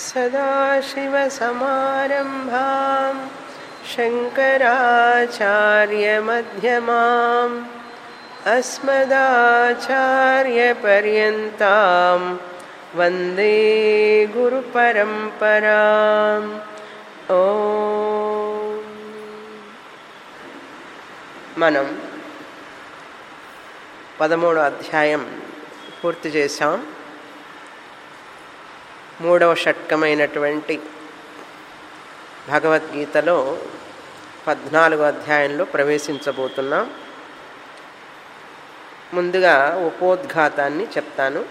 सदाशिवसमारम्भां शङ्कराचार्यमध्यमाम् अस्मदाचार्यपर्यन्तां वन्दे गुरुपरम्पराम् ఓ మనం పదమూడో అధ్యాయం పూర్తి చేశాం మూడవ షట్కమైనటువంటి భగవద్గీతలో పద్నాలుగో అధ్యాయంలో ప్రవేశించబోతున్నాం ముందుగా ఉపోద్ఘాతాన్ని చెప్తాను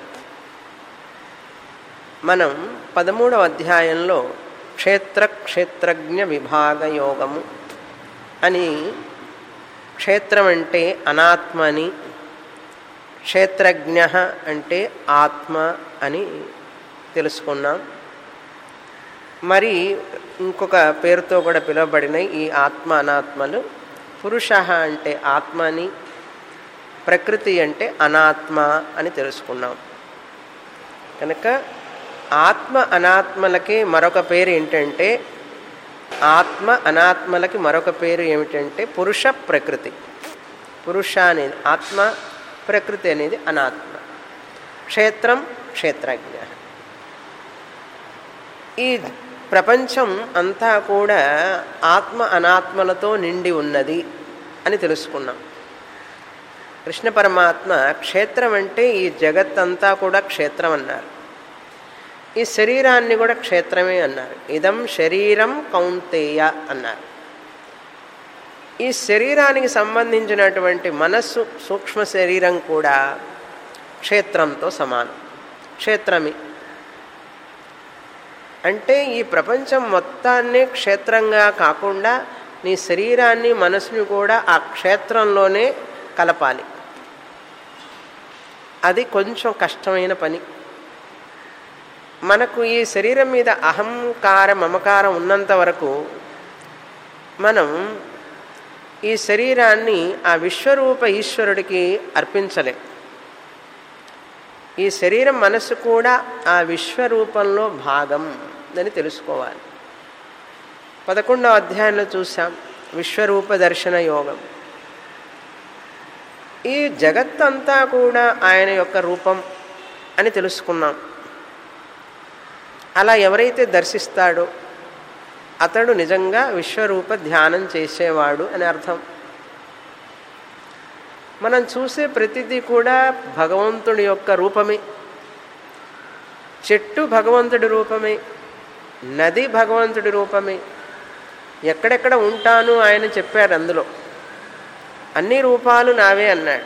మనం పదమూడవ అధ్యాయంలో క్షేత్ర క్షేత్రజ్ఞ విభాగ యోగము అని క్షేత్రం అంటే అనాత్మ అని క్షేత్రజ్ఞ అంటే ఆత్మ అని తెలుసుకున్నాం మరి ఇంకొక పేరుతో కూడా పిలువబడిన ఈ ఆత్మ అనాత్మలు పురుష అంటే ఆత్మ అని ప్రకృతి అంటే అనాత్మ అని తెలుసుకున్నాం కనుక ఆత్మ అనాత్మలకి మరొక పేరు ఏంటంటే ఆత్మ అనాత్మలకి మరొక పేరు ఏమిటంటే పురుష ప్రకృతి పురుష అనేది ఆత్మ ప్రకృతి అనేది అనాత్మ క్షేత్రం క్షేత్రజ్ఞ ఈ ప్రపంచం అంతా కూడా ఆత్మ అనాత్మలతో నిండి ఉన్నది అని తెలుసుకున్నాం కృష్ణ పరమాత్మ క్షేత్రం అంటే ఈ జగత్తంతా కూడా క్షేత్రం అన్నారు ఈ శరీరాన్ని కూడా క్షేత్రమే అన్నారు ఇదం శరీరం కౌంతేయ అన్నారు ఈ శరీరానికి సంబంధించినటువంటి మనస్సు సూక్ష్మ శరీరం కూడా క్షేత్రంతో సమానం క్షేత్రమే అంటే ఈ ప్రపంచం మొత్తాన్ని క్షేత్రంగా కాకుండా నీ శరీరాన్ని మనసుని కూడా ఆ క్షేత్రంలోనే కలపాలి అది కొంచెం కష్టమైన పని మనకు ఈ శరీరం మీద అహంకార మమకారం ఉన్నంత వరకు మనం ఈ శరీరాన్ని ఆ విశ్వరూప ఈశ్వరుడికి అర్పించలే ఈ శరీరం మనస్సు కూడా ఆ విశ్వరూపంలో భాగం అని తెలుసుకోవాలి పదకొండవ అధ్యాయంలో చూసాం విశ్వరూప దర్శన యోగం ఈ జగత్తంతా కూడా ఆయన యొక్క రూపం అని తెలుసుకున్నాం అలా ఎవరైతే దర్శిస్తాడో అతడు నిజంగా విశ్వరూప ధ్యానం చేసేవాడు అని అర్థం మనం చూసే ప్రతిదీ కూడా భగవంతుడి యొక్క రూపమే చెట్టు భగవంతుడి రూపమే నది భగవంతుడి రూపమే ఎక్కడెక్కడ ఉంటాను ఆయన చెప్పారు అందులో అన్ని రూపాలు నావే అన్నాడు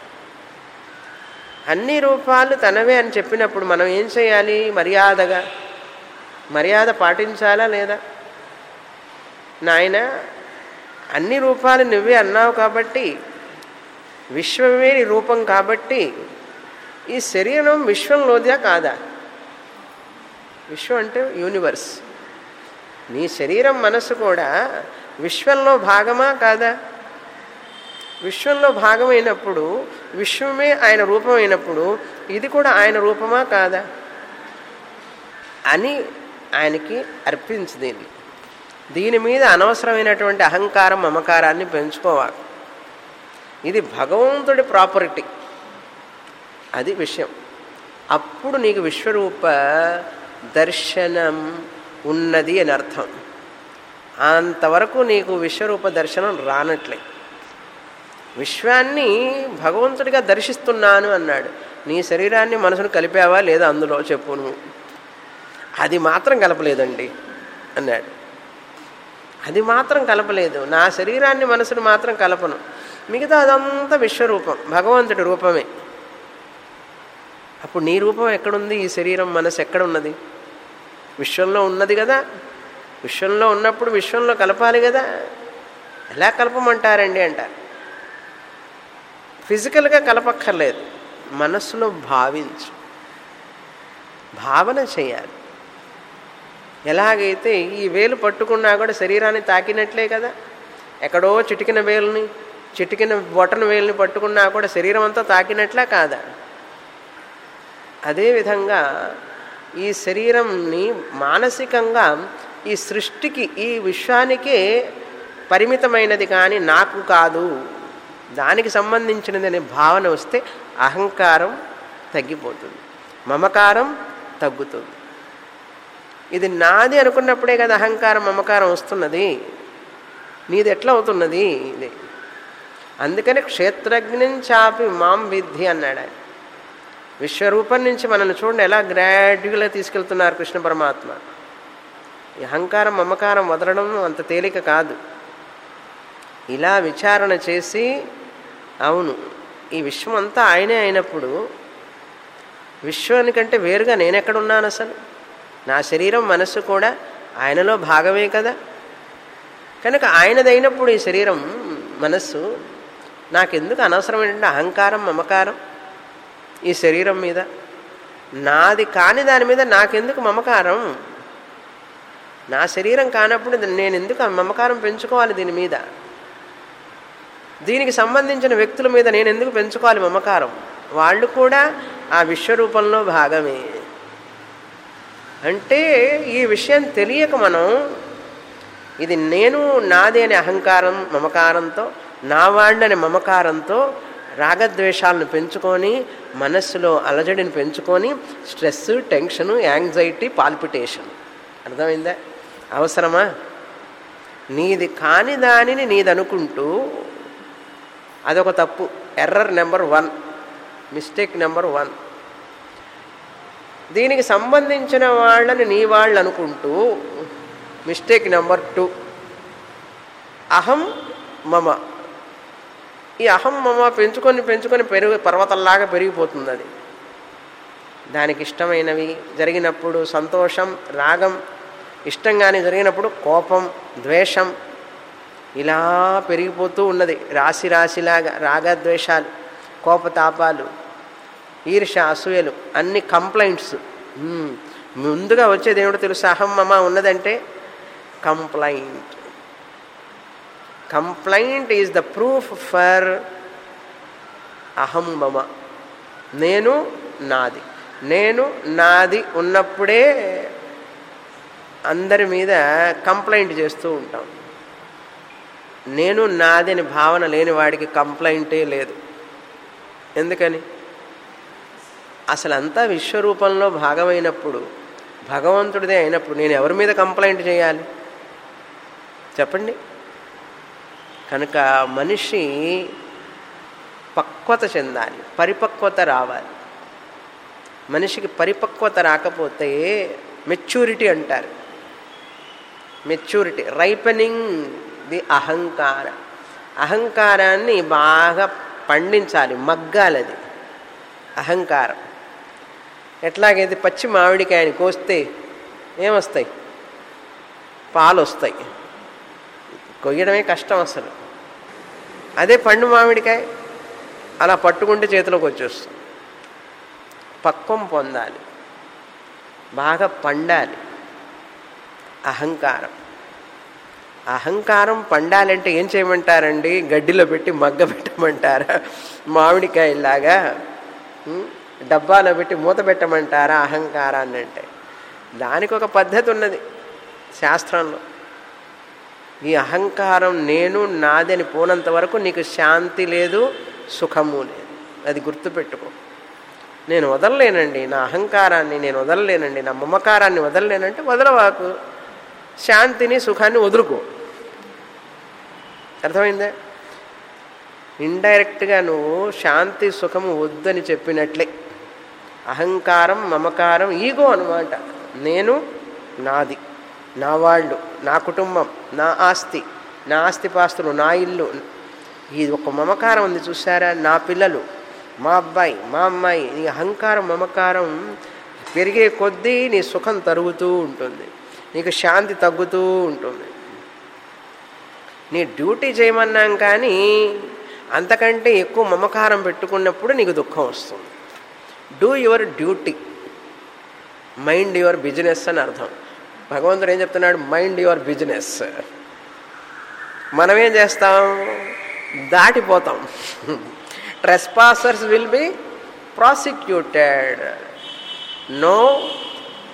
అన్ని రూపాలు తనవే అని చెప్పినప్పుడు మనం ఏం చేయాలి మర్యాదగా మర్యాద పాటించాలా లేదా నాయన అన్ని రూపాలు నువ్వే అన్నావు కాబట్టి విశ్వమే నీ రూపం కాబట్టి ఈ శరీరం విశ్వంలోదిగా కాదా విశ్వం అంటే యూనివర్స్ నీ శరీరం మనసు కూడా విశ్వంలో భాగమా కాదా విశ్వంలో భాగమైనప్పుడు విశ్వమే ఆయన రూపమైనప్పుడు ఇది కూడా ఆయన రూపమా కాదా అని ఆయనకి అర్పించు దీన్ని దీని మీద అనవసరమైనటువంటి అహంకారం మమకారాన్ని పెంచుకోవాలి ఇది భగవంతుడి ప్రాపర్టీ అది విషయం అప్పుడు నీకు విశ్వరూప దర్శనం ఉన్నది అని అర్థం అంతవరకు నీకు విశ్వరూప దర్శనం రానట్లే విశ్వాన్ని భగవంతుడిగా దర్శిస్తున్నాను అన్నాడు నీ శరీరాన్ని మనసును కలిపావా లేదా అందులో చెప్పు నువ్వు అది మాత్రం కలపలేదండి అన్నాడు అది మాత్రం కలపలేదు నా శరీరాన్ని మనసును మాత్రం కలపను మిగతా అదంతా విశ్వరూపం భగవంతుడి రూపమే అప్పుడు నీ రూపం ఎక్కడుంది ఈ శరీరం మనసు ఎక్కడున్నది విశ్వంలో ఉన్నది కదా విశ్వంలో ఉన్నప్పుడు విశ్వంలో కలపాలి కదా ఎలా కలపమంటారండి అంటారు ఫిజికల్గా కలపక్కర్లేదు మనస్సులో భావించు భావన చేయాలి ఎలాగైతే ఈ వేలు పట్టుకున్నా కూడా శరీరాన్ని తాకినట్లే కదా ఎక్కడో చిటికిన వేలుని చిటికిన బొటన వేలుని పట్టుకున్నా కూడా శరీరం అంతా తాకినట్లే కాదా అదేవిధంగా ఈ శరీరంని మానసికంగా ఈ సృష్టికి ఈ విశ్వానికే పరిమితమైనది కానీ నాకు కాదు దానికి సంబంధించినది అనే భావన వస్తే అహంకారం తగ్గిపోతుంది మమకారం తగ్గుతుంది ఇది నాది అనుకున్నప్పుడే కదా అహంకారం మమకారం వస్తున్నది నీది ఎట్లా అవుతున్నది ఇది అందుకని క్షేత్రజ్ఞం చాపి మాం విద్ధి అన్నాడు ఆయన విశ్వరూపం నుంచి మనల్ని చూడండి ఎలా గ్రాడ్యువల్గా తీసుకెళ్తున్నారు కృష్ణ పరమాత్మ ఈ అహంకారం మమకారం వదలడం అంత తేలిక కాదు ఇలా విచారణ చేసి అవును ఈ విశ్వం అంతా ఆయనే అయినప్పుడు విశ్వానికంటే వేరుగా నేనెక్కడున్నాను అసలు నా శరీరం మనస్సు కూడా ఆయనలో భాగమే కదా కనుక ఆయనదైనప్పుడు ఈ శరీరం మనస్సు నాకెందుకు అనవసరమైనటువంటి అహంకారం మమకారం ఈ శరీరం మీద నాది కాని దాని మీద నాకెందుకు మమకారం నా శరీరం కానప్పుడు నేను ఎందుకు ఆ మమకారం పెంచుకోవాలి దీని మీద దీనికి సంబంధించిన వ్యక్తుల మీద నేను ఎందుకు పెంచుకోవాలి మమకారం వాళ్ళు కూడా ఆ విశ్వరూపంలో భాగమే అంటే ఈ విషయం తెలియక మనం ఇది నేను నాది అనే అహంకారం మమకారంతో నా వాళ్ళని మమకారంతో రాగద్వేషాలను పెంచుకొని మనస్సులో అలజడిని పెంచుకొని స్ట్రెస్ టెన్షను యాంగ్జైటీ పాల్పిటేషన్ అర్థమైందా అవసరమా నీది కాని దానిని నీదనుకుంటూ అదొక తప్పు error number one mistake number one దీనికి సంబంధించిన వాళ్ళని నీ వాళ్ళు అనుకుంటూ మిస్టేక్ నెంబర్ టూ అహం మమ ఈ అహం మమ పెంచుకొని పెంచుకొని పెరుగు పర్వతంలాగా పెరిగిపోతుంది అది దానికి ఇష్టమైనవి జరిగినప్పుడు సంతోషం రాగం ఇష్టంగానే జరిగినప్పుడు కోపం ద్వేషం ఇలా పెరిగిపోతూ ఉన్నది రాశి రాశిలాగా రాగద్వేషాలు కోపతాపాలు ఈర్ష అసూయలు అన్ని కంప్లైంట్స్ ముందుగా వచ్చేది ఏమిటో తెలుసు అహం మమ ఉన్నదంటే complaint complaint is the proof for అహం మమ నేను నాది నేను నాది ఉన్నప్పుడే అందరి మీద కంప్లైంట్ చేస్తూ ఉంటాం నేను నాది అని భావన లేని వాడికి కంప్లైంటే లేదు ఎందుకని అసలు అంతా విశ్వరూపంలో భాగమైనప్పుడు భగవంతుడిదే అయినప్పుడు నేను ఎవరి మీద కంప్లైంట్ చేయాలి చెప్పండి కనుక మనిషి పక్వత చెందాలి పరిపక్వత రావాలి మనిషికి పరిపక్వత రాకపోతే మెచ్యూరిటీ అంటారు మెచ్యూరిటీ రైపనింగ్ ది అహంకార అహంకారాన్ని బాగా పండించాలి మగ్గాలి అది అహంకారం ఎట్లాగైతే పచ్చి మామిడికాయని కోస్తే ఏమొస్తాయి పాలు వస్తాయి కొయ్యడమే కష్టం అసలు అదే పండు మామిడికాయ అలా పట్టుకుంటే చేతిలోకి వచ్చేస్తుంది పక్వం పొందాలి బాగా పండాలి అహంకారం అహంకారం పండాలంటే ఏం చేయమంటారండి గడ్డిలో పెట్టి మగ్గ పెట్టమంటారా మామిడికాయలాగా డబ్బాలో పెట్టి మూత పెట్టమంటారా అహంకారాన్ని అంటే దానికి ఒక పద్ధతి ఉన్నది శాస్త్రంలో ఈ అహంకారం నేను నాదని పోనంత వరకు నీకు శాంతి లేదు సుఖము లేదు అది గుర్తుపెట్టుకో నేను వదలలేనండి నా అహంకారాన్ని నేను వదలలేనండి నా మమకారాన్ని వదలలేనంటే వదలవాకు శాంతిని సుఖాన్ని వదులుకో అర్థమైందా ఇండైరెక్ట్గా నువ్వు శాంతి సుఖము వద్దని చెప్పినట్లే అహంకారం మమకారం ఈగో అనమాట నేను నాది నా వాళ్ళు నా కుటుంబం నా ఆస్తి నా ఆస్తిపాస్తులు నా ఇల్లు ఇది ఒక మమకారం ఉంది చూసారా నా పిల్లలు మా అబ్బాయి మా అమ్మాయి నీ అహంకారం మమకారం పెరిగే కొద్దీ నీ సుఖం తరుగుతూ ఉంటుంది నీకు శాంతి తగ్గుతూ ఉంటుంది నీ డ్యూటీ చేయమన్నాం కానీ అంతకంటే ఎక్కువ మమకారం పెట్టుకున్నప్పుడు నీకు దుఃఖం వస్తుంది do your duty mind your business అని అర్థం భగవంతుడు ఏం చెప్తున్నాడు మైండ్ యువర్ బిజినెస్ మనం ఏం చేస్తాం దాటిపోతాం trespassers will be prosecuted no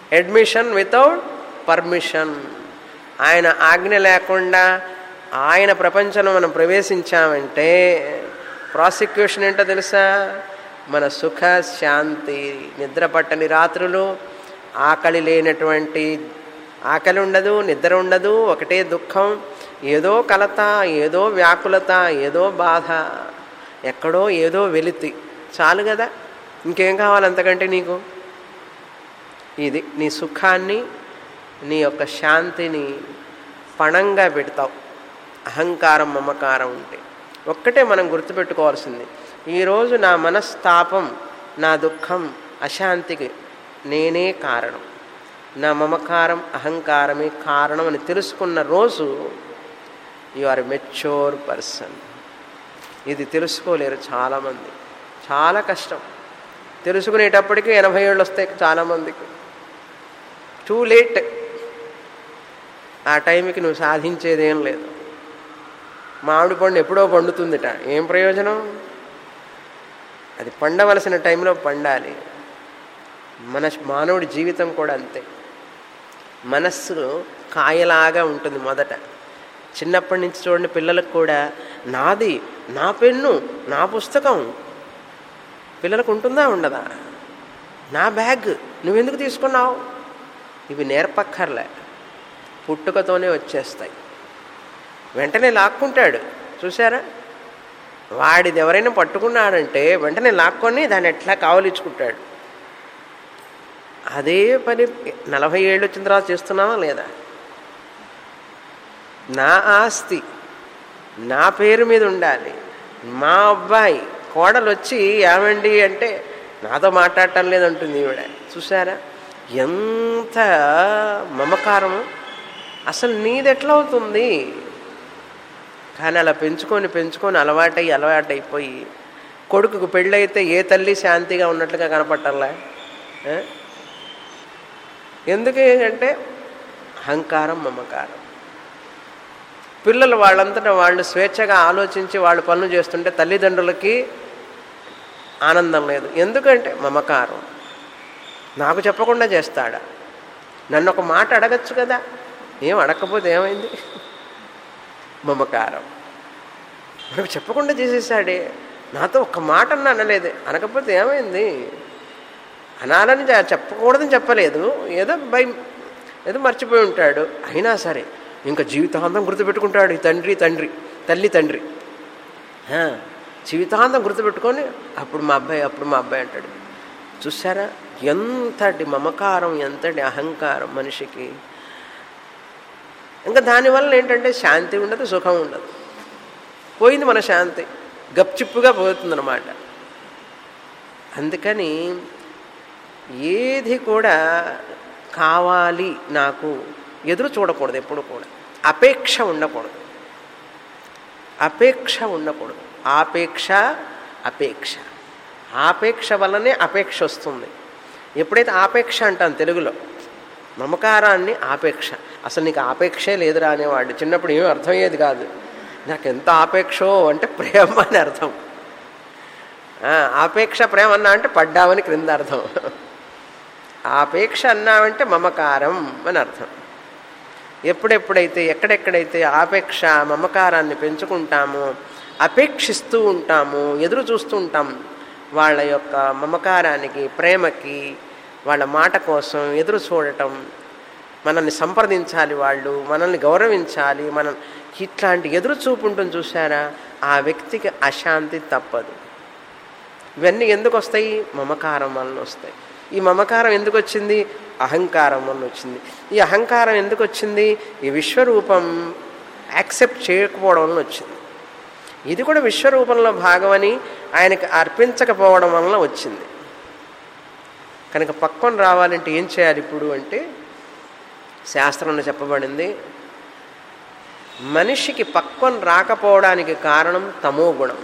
admission without permission ఆయన ఆజ్ఞ లేకుండా ఆయన ప్రపంచంలో మనం ప్రవేశించామంటే ప్రాసిక్యూషన్ ఏంటో తెలుసా మన సుఖ శాంతి నిద్ర పట్టని రాత్రులు ఆకలి లేనటువంటి ఆకలి ఉండదు నిద్ర ఉండదు ఒకటే దుఃఖం ఏదో కలత ఏదో వ్యాకులత ఏదో బాధ ఎక్కడో ఏదో వెలితి చాలు కదా ఇంకేం కావాలి అంతకంటే నీకు ఇది నీ సుఖాన్ని నీ యొక్క శాంతిని పణంగా పెడతావు అహంకారం మమకారం ఉంటే ఒక్కటే మనం గుర్తుపెట్టుకోవాల్సింది ఈరోజు నా మనస్తాపం నా దుఃఖం అశాంతికి నేనే కారణం నా మమకారం అహంకారమే కారణం అని తెలుసుకున్న రోజు యు ఆర్ మెచ్యూర్ పర్సన్ ఇది తెలుసుకోలేరు చాలామంది చాలా కష్టం తెలుసుకునేటప్పటికి ఎనభై ఏళ్ళు వస్తాయి చాలామందికి టూ లేట్ ఆ టైంకి నువ్వు సాధించేదేం లేదు మామిడి పండు ఎప్పుడో పండుతుందిట ఏం ప్రయోజనం అది పండవలసిన టైంలో పండాలి మన మానవుడి జీవితం కూడా అంతే మనస్సు కాయలాగా ఉంటుంది మొదట చిన్నప్పటి నుంచి చూడండి పిల్లలకు కూడా నాది నా పెన్ను నా పుస్తకం పిల్లలకు ఉంటుందా ఉండదా నా బ్యాగ్ నువ్వెందుకు తీసుకున్నావు ఇవి నేర్పక్కర్లే పుట్టుకతోనే వచ్చేస్తాయి వెంటనే లాక్కుంటాడు చూసారా వాడిది ఎవరైనా పట్టుకున్నాడంటే వెంటనే లాక్కొని దాన్ని ఎట్లా కావలించుకుంటాడు అదే పని నలభై ఏళ్ళు వచ్చిన తర్వాత చేస్తున్నావా లేదా నా ఆస్తి నా పేరు మీద ఉండాలి మా అబ్బాయి కోడలు వచ్చి ఏమండి అంటే నాతో మాట్లాడటం లేదంటుంది ఈవిడ చూసారా ఎంత మమకారము అసలు నీది ఎట్లా అవుతుంది కానీ అలా పెంచుకొని పెంచుకొని అలవాటై అలవాటైపోయి కొడుకుకు పెళ్ళైతే ఏ తల్లి శాంతిగా ఉన్నట్లుగా కనపట్టాలా ఎందుకు అంటే అహంకారం మమకారం పిల్లలు వాళ్ళంతటా వాళ్ళు స్వేచ్ఛగా ఆలోచించి వాళ్ళు పనులు చేస్తుంటే తల్లిదండ్రులకి ఆనందం లేదు ఎందుకంటే మమకారం నాకు చెప్పకుండా చేస్తాడా నన్ను ఒక మాట అడగచ్చు కదా ఏం అడగకపోతే ఏమైంది మమకారం మనకు చెప్పకుండా చేసేసాడే నాతో ఒక్క మాట అన్న అనలేదు అనకపోతే ఏమైంది అనాలని చెప్పకూడదని చెప్పలేదు ఏదో భయం ఏదో మర్చిపోయి ఉంటాడు అయినా సరే ఇంకా జీవితాంతం గుర్తుపెట్టుకుంటాడు ఈ తండ్రి తండ్రి తల్లి తండ్రి జీవితాంతం గుర్తుపెట్టుకొని అప్పుడు మా అబ్బాయి అప్పుడు మా అబ్బాయి అంటాడు చూసారా ఎంతటి మమకారం ఎంతటి అహంకారం మనిషికి ఇంకా దానివల్ల ఏంటంటే శాంతి ఉండదు సుఖం ఉండదు పోయింది మన శాంతి గప్చిప్పుగా పోతుందన్నమాట అందుకని ఏది కూడా కావాలి నాకు ఎదురు చూడకూడదు ఎప్పుడు కూడా అపేక్ష ఉండకూడదు అపేక్ష ఉండకూడదు ఆపేక్ష అపేక్ష ఆపేక్ష వల్లనే అపేక్ష వస్తుంది ఎప్పుడైతే ఆపేక్ష అంటాం తెలుగులో మమకారాన్ని ఆపేక్ష అసలు నీకు ఆపేక్షే లేదురా అనేవాడు చిన్నప్పుడు ఏమీ అర్థమయ్యేది కాదు నాకు ఎంత ఆపేక్షో అంటే ప్రేమ అని అర్థం ఆపేక్ష ప్రేమ అన్నా అంటే పడ్డామని క్రింద అర్థం ఆపేక్ష అన్నామంటే మమకారం అని అర్థం ఎప్పుడెప్పుడైతే ఎక్కడెక్కడైతే ఆపేక్ష మమకారాన్ని పెంచుకుంటామో అపేక్షిస్తూ ఉంటాము ఎదురు చూస్తూ ఉంటాం వాళ్ళ యొక్క మమకారానికి ప్రేమకి వాళ్ళ మాట కోసం ఎదురు చూడటం మనల్ని సంప్రదించాలి వాళ్ళు మనల్ని గౌరవించాలి మనం ఇట్లాంటి ఎదురు చూపు ఉంటుంది చూసారా ఆ వ్యక్తికి అశాంతి తప్పదు ఇవన్నీ ఎందుకు వస్తాయి మమకారం వలన వస్తాయి ఈ మమకారం ఎందుకు వచ్చింది అహంకారం వలన వచ్చింది ఈ అహంకారం ఎందుకు వచ్చింది ఈ విశ్వరూపం యాక్సెప్ట్ చేయకపోవడం వలన వచ్చింది ఇది కూడా విశ్వరూపంలో భాగమని ఆయనకి అర్పించకపోవడం వలన వచ్చింది కనుక పక్వం రావాలంటే ఏం చేయాలి ఇప్పుడు అంటే శాస్త్రంలో చెప్పబడింది మనిషికి పక్వం రాకపోవడానికి కారణం తమో గుణం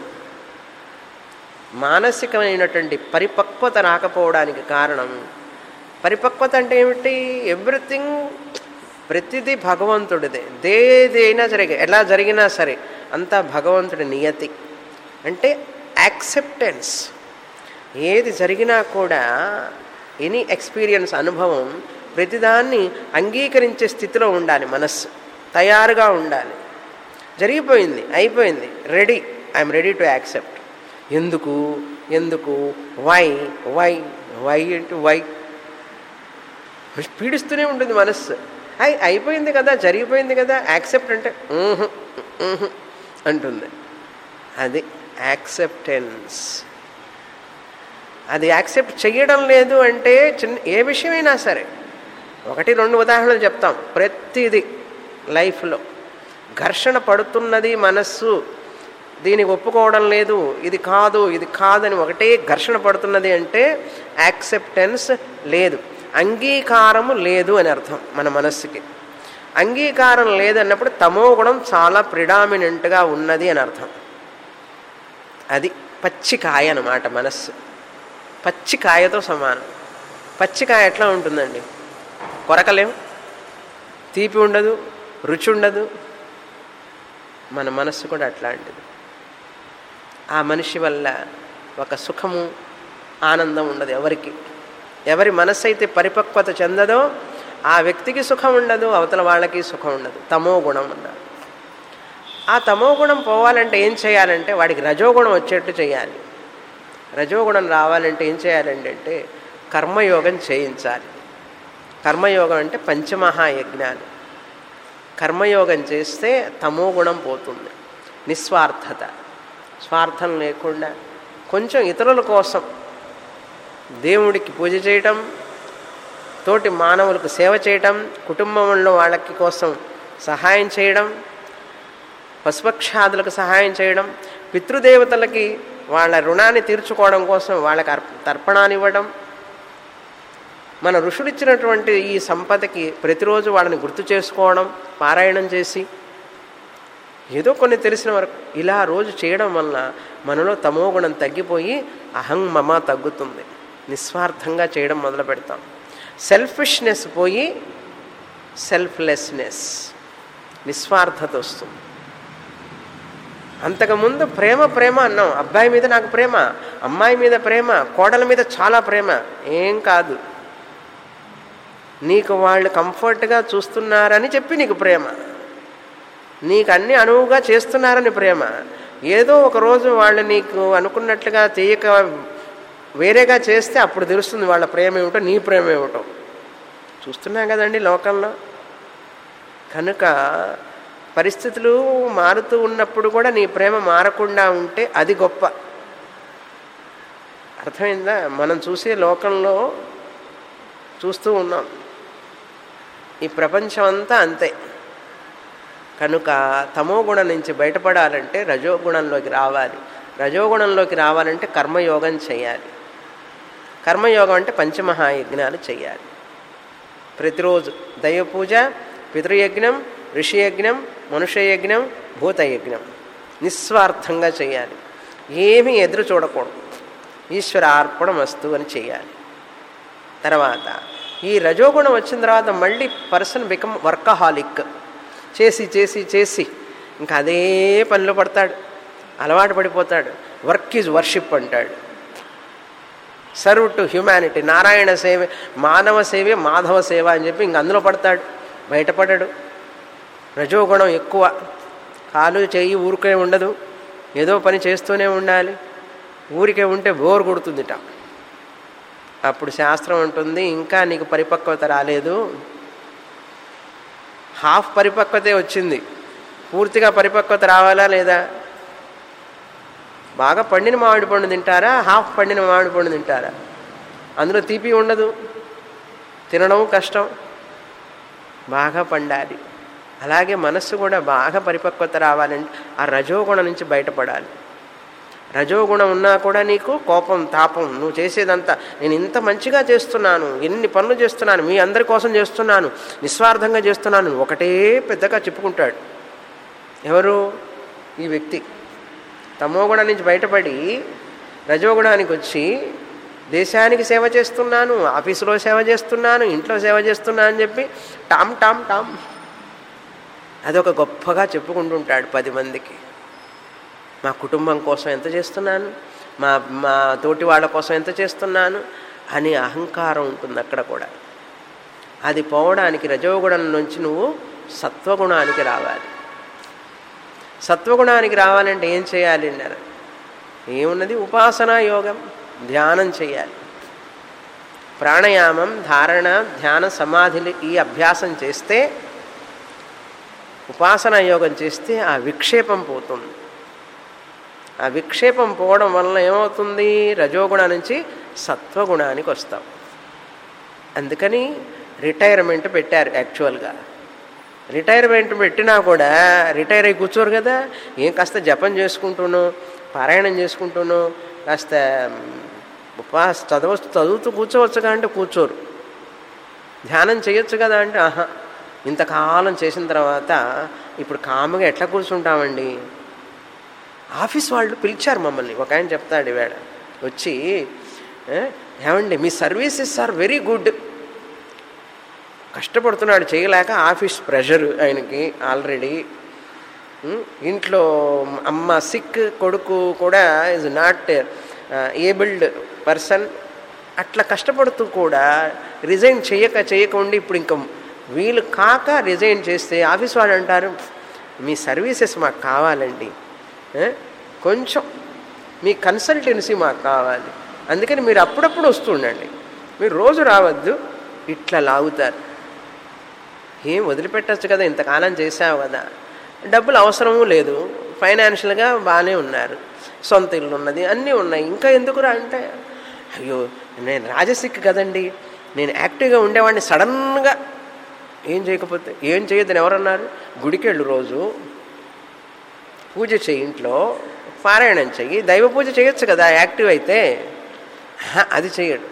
మానసికమైనటువంటి పరిపక్వత రాకపోవడానికి కారణం పరిపక్వత అంటే ఏమిటి ఎవ్రీథింగ్ ప్రతిదీ భగవంతుడిదే దేదైనా జరిగే ఎలా జరిగినా సరే అంతా భగవంతుడి నియతి అంటే యాక్సెప్టెన్స్ ఏది జరిగినా కూడా ఎనీ ఎక్స్పీరియన్స్ అనుభవం ప్రతిదాన్ని అంగీకరించే స్థితిలో ఉండాలి మనస్సు తయారుగా ఉండాలి జరిగిపోయింది అయిపోయింది ready I'm ready to accept ఎందుకు ఎందుకు వై వై వై అంటే వై పీడిస్తూనే ఉంటుంది మనస్సు అయి అయిపోయింది కదా జరిగిపోయింది కదా యాక్సెప్ట్ అంటే "ఊహు, ఊహు" అంటుంది అది యాక్సెప్టెన్స్ అది యాక్సెప్ట్ చేయడం లేదు అంటే చిన్న ఏ విషయమైనా సరే ఒకటి రెండు ఉదాహరణలు చెప్తాం ప్రతిదీ లైఫ్లో ఘర్షణ పడుతున్నది మనస్సు దీనికి ఒప్పుకోవడం లేదు ఇది కాదు ఇది కాదని ఒకటే ఘర్షణ పడుతున్నది అంటే యాక్సెప్టెన్స్ లేదు అంగీకారము లేదు అని అర్థం మన మనస్సుకి అంగీకారం లేదన్నప్పుడు తమో గుణం చాలా ప్రిడామినెంట్గా ఉన్నది అని అర్థం అది పచ్చికాయ అన్నమాట మనస్సు పచ్చికాయతో సమానం పచ్చికాయ ఎట్లా ఉంటుందండి కొరకలేం తీపి ఉండదు రుచి ఉండదు మన మనస్సు కూడా అట్లాంటిది ఆ మనిషి వల్ల ఒక సుఖము ఆనందం ఉండదు ఎవరికి ఎవరి మనస్సు అయితే పరిపక్వత చెందదో ఆ వ్యక్తికి సుఖం ఉండదు అవతల వాళ్ళకి సుఖం ఉండదు తమో గుణం అన్నారు ఆ తమో గుణం పోవాలంటే ఏం చేయాలంటే వాడికి రజోగుణం వచ్చేట్టు చేయాలి రజోగుణం రావాలంటే ఏం చేయాలండి అంటే కర్మయోగం చేయించాలి కర్మయోగం అంటే పంచమహాయజ్ఞాలు కర్మయోగం చేస్తే తమో గుణం పోతుంది నిస్వార్థత స్వార్థం లేకుండా కొంచెం ఇతరుల కోసం దేవుడికి పూజ చేయటం తోటి మానవులకు సేవ చేయటం కుటుంబంలో వాళ్ళకి కోసం సహాయం చేయడం పశుపక్షాదులకు సహాయం చేయడం పితృదేవతలకి వాళ్ళ రుణాన్ని తీర్చుకోవడం కోసం వాళ్ళకి అర్ప తర్పణాన్ని ఇవ్వడం మన ఋషులు ఇచ్చినటువంటి ఈ సంపదకి ప్రతిరోజు వాళ్ళని గుర్తు చేసుకోవడం పారాయణం చేసి ఏదో కొన్ని తెలిసిన వరకు ఇలా రోజు చేయడం వల్ల మనలో తమో గుణం తగ్గిపోయి అహం మమ తగ్గుతుంది నిస్వార్థంగా చేయడం మొదలు పెడతాం సెల్ఫిష్నెస్ పోయి సెల్ఫ్లెస్నెస్ నిస్వార్థత వస్తుంది అంతకుముందు ప్రేమ ప్రేమ అన్నాం అబ్బాయి మీద నాకు ప్రేమ అమ్మాయి మీద ప్రేమ కోడల మీద చాలా ప్రేమ ఏం కాదు నీకు వాళ్ళు కంఫర్ట్గా చూస్తున్నారని చెప్పి నీకు ప్రేమ నీకు అన్ని అనువుగా చేస్తున్నారని ప్రేమ ఏదో ఒక రోజు వాళ్ళు నీకు అనుకున్నట్లుగా చేయక వేరేగా చేస్తే అప్పుడు తెలుస్తుంది వాళ్ళ ప్రేమ ఏమిటో నీ ప్రేమ ఏమిటో చూస్తున్నాం కదండి లోకంలో కనుక పరిస్థితులు మారుతూ ఉన్నప్పుడు కూడా నీ ప్రేమ మారకుండా ఉంటే అది గొప్ప అర్థమైందా మనం చూసే లోకంలో చూస్తూ ఉన్నాం ఈ ప్రపంచం అంతా అంతే కనుక తమో గుణం నుంచి బయటపడాలంటే రజోగుణంలోకి రావాలి రజోగుణంలోకి రావాలంటే కర్మయోగం చేయాలి కర్మయోగం అంటే పంచమహాయజ్ఞాలు చేయాలి ప్రతిరోజు దైవ పూజ పితృయజ్ఞం ఋషియజ్ఞం మనుష్యయజ్ఞం భూతయజ్ఞం నిస్వార్థంగా చేయాలి ఏమీ ఎదురు చూడకూడదు ఈశ్వర అర్పణం వస్తు అని చేయాలి తర్వాత ఈ రజోగుణం వచ్చిన తర్వాత మళ్ళీ పర్సన్ బికమ్ వర్కహాలిక్ చేసి చేసి చేసి ఇంకా అదే పనిలో పడతాడు అలవాటు పడిపోతాడు వర్క్ ఈజ్ వర్షిప్ అంటాడు సర్వ్ టు హ్యుమానిటీ నారాయణ సేవ మానవ సేవే మాధవ సేవ అని చెప్పి ఇంక అందులో పడతాడు బయటపడడు రజోగుణం ఎక్కువ కాలు చేయి ఊరికే ఉండదు ఏదో పని చేస్తూనే ఉండాలి ఊరికే ఉంటే బోర్ కొడుతుందిట అప్పుడు శాస్త్రం ఉంటుంది ఇంకా నీకు పరిపక్వత రాలేదు హాఫ్ పరిపక్వతే వచ్చింది పూర్తిగా పరిపక్వత రావాలా లేదా బాగా పండిన మామిడి పండు తింటారా హాఫ్ పండిన మామిడి పండు తింటారా అందులో తీపి ఉండదు తినడం కష్టం బాగా పండాలి అలాగే మనస్సు కూడా బాగా పరిపక్వత రావాలంటే ఆ రజోగుణం నుంచి బయటపడాలి రజోగుణం ఉన్నా కూడా నీకు కోపం తాపం నువ్వు చేసేదంతా నేను ఇంత మంచిగా చేస్తున్నాను ఎన్ని పనులు చేస్తున్నాను మీ అందరి కోసం చేస్తున్నాను నిస్వార్థంగా చేస్తున్నాను ఒకటే పెద్దగా చెప్పుకుంటాడు ఎవరు ఈ వ్యక్తి తమోగుణం నుంచి బయటపడి రజోగుణానికి వచ్చి దేశానికి సేవ చేస్తున్నాను ఆఫీసులో సేవ చేస్తున్నాను ఇంట్లో సేవ చేస్తున్నా అని చెప్పి టామ్ టామ్ టామ్ అదొక గొప్పగా చెప్పుకుంటుంటాడు పది మందికి మా కుటుంబం కోసం ఎంత చేస్తున్నాను మా మా తోటి వాళ్ళ కోసం ఎంత చేస్తున్నాను అని అహంకారం ఉంటుంది అక్కడ కూడా అది పోవడానికి రజోగుణం నుంచి నువ్వు సత్వగుణానికి రావాలి సత్వగుణానికి రావాలంటే ఏం చేయాలి అన్నారు ఏమున్నది ఉపాసనా యోగం ధ్యానం చేయాలి ప్రాణాయామం ధారణ ధ్యాన సమాధిలు ఈ అభ్యాసం చేస్తే ఉపాసనా యోగం చేస్తే ఆ విక్షేపం పోతుంది ఆ విక్షేపం పోవడం వలన ఏమవుతుంది రజోగుణ నుంచి సత్వగుణానికి వస్తాం అందుకని రిటైర్మెంట్ పెట్టారు యాక్చువల్గా రిటైర్మెంట్ పెట్టినా కూడా రిటైర్ అయి కూర్చోరు కదా ఏం కాస్త జపం చేసుకుంటూను పారాయణం చేసుకుంటూను కాస్త ఉపవాస చదవ చదువుతూ కూర్చోవచ్చు అంటే కూర్చోరు ధ్యానం చేయొచ్చు కదా అంటే ఆహా ఇంతకాలం చేసిన తర్వాత ఇప్పుడు కాముగా ఎట్లా కూర్చుంటామండి ఆఫీస్ వాళ్ళు పిలిచారు మమ్మల్ని ఒక ఆయన చెప్తాడు ఇవాడ వచ్చి "ఏ, ఏమండి మీ సర్వీసెస్ ఆర్ వెరీ గుడ్ కష్టపడుతున్నాడు చేయలేక ఆఫీస్ ప్రెషర్ ఆయనకి ఆల్రెడీ ఉం, ఇంట్లో అమ్మ సిక్ కొడుకు కూడా ఇస్ నాట్ ఏబుల్డ్ పర్సన్ అట్లా కష్టపడుతూ కూడా రిజైన్ చేయక చేయకుండా ఇప్పుడు ఇంకా వీలు కాక రిజైన్ చేస్తే ఆఫీస్ వాళ్ళు అంటారు మీ సర్వీసెస్ మాకు కావాలండి ఏ? కొంచెం మీ కన్సల్టెన్సీ మాకు కావాలి అందుకని మీరు అప్పుడప్పుడు వస్తుండండి మీరు రోజు రావద్దు ఇట్లా లాగుతారు ఏం వదిలిపెట్టచ్చు కదా ఇంతకాలం చేసావు కదా డబ్బులు అవసరము లేదు ఫైనాన్షియల్గా బాగానే ఉన్నారు సొంత ఇల్లు ఉన్నది అన్నీ ఉన్నాయి ఇంకా ఎందుకురా అంటే అయ్యో నేను రాజసిక్ కదండి నేను యాక్టివ్గా ఉండేవాడిని సడన్గా ఏం చేయకపోతే ఏం చేయొద్దని ఎవరన్నారు గుడికి వెళ్ళు రోజు పూజ చెయ్యి ఇంట్లో పారాయణం చెయ్యి దైవ పూజ చేయొచ్చు కదా యాక్టివ్ అయితే ఆహా, అది చేయడు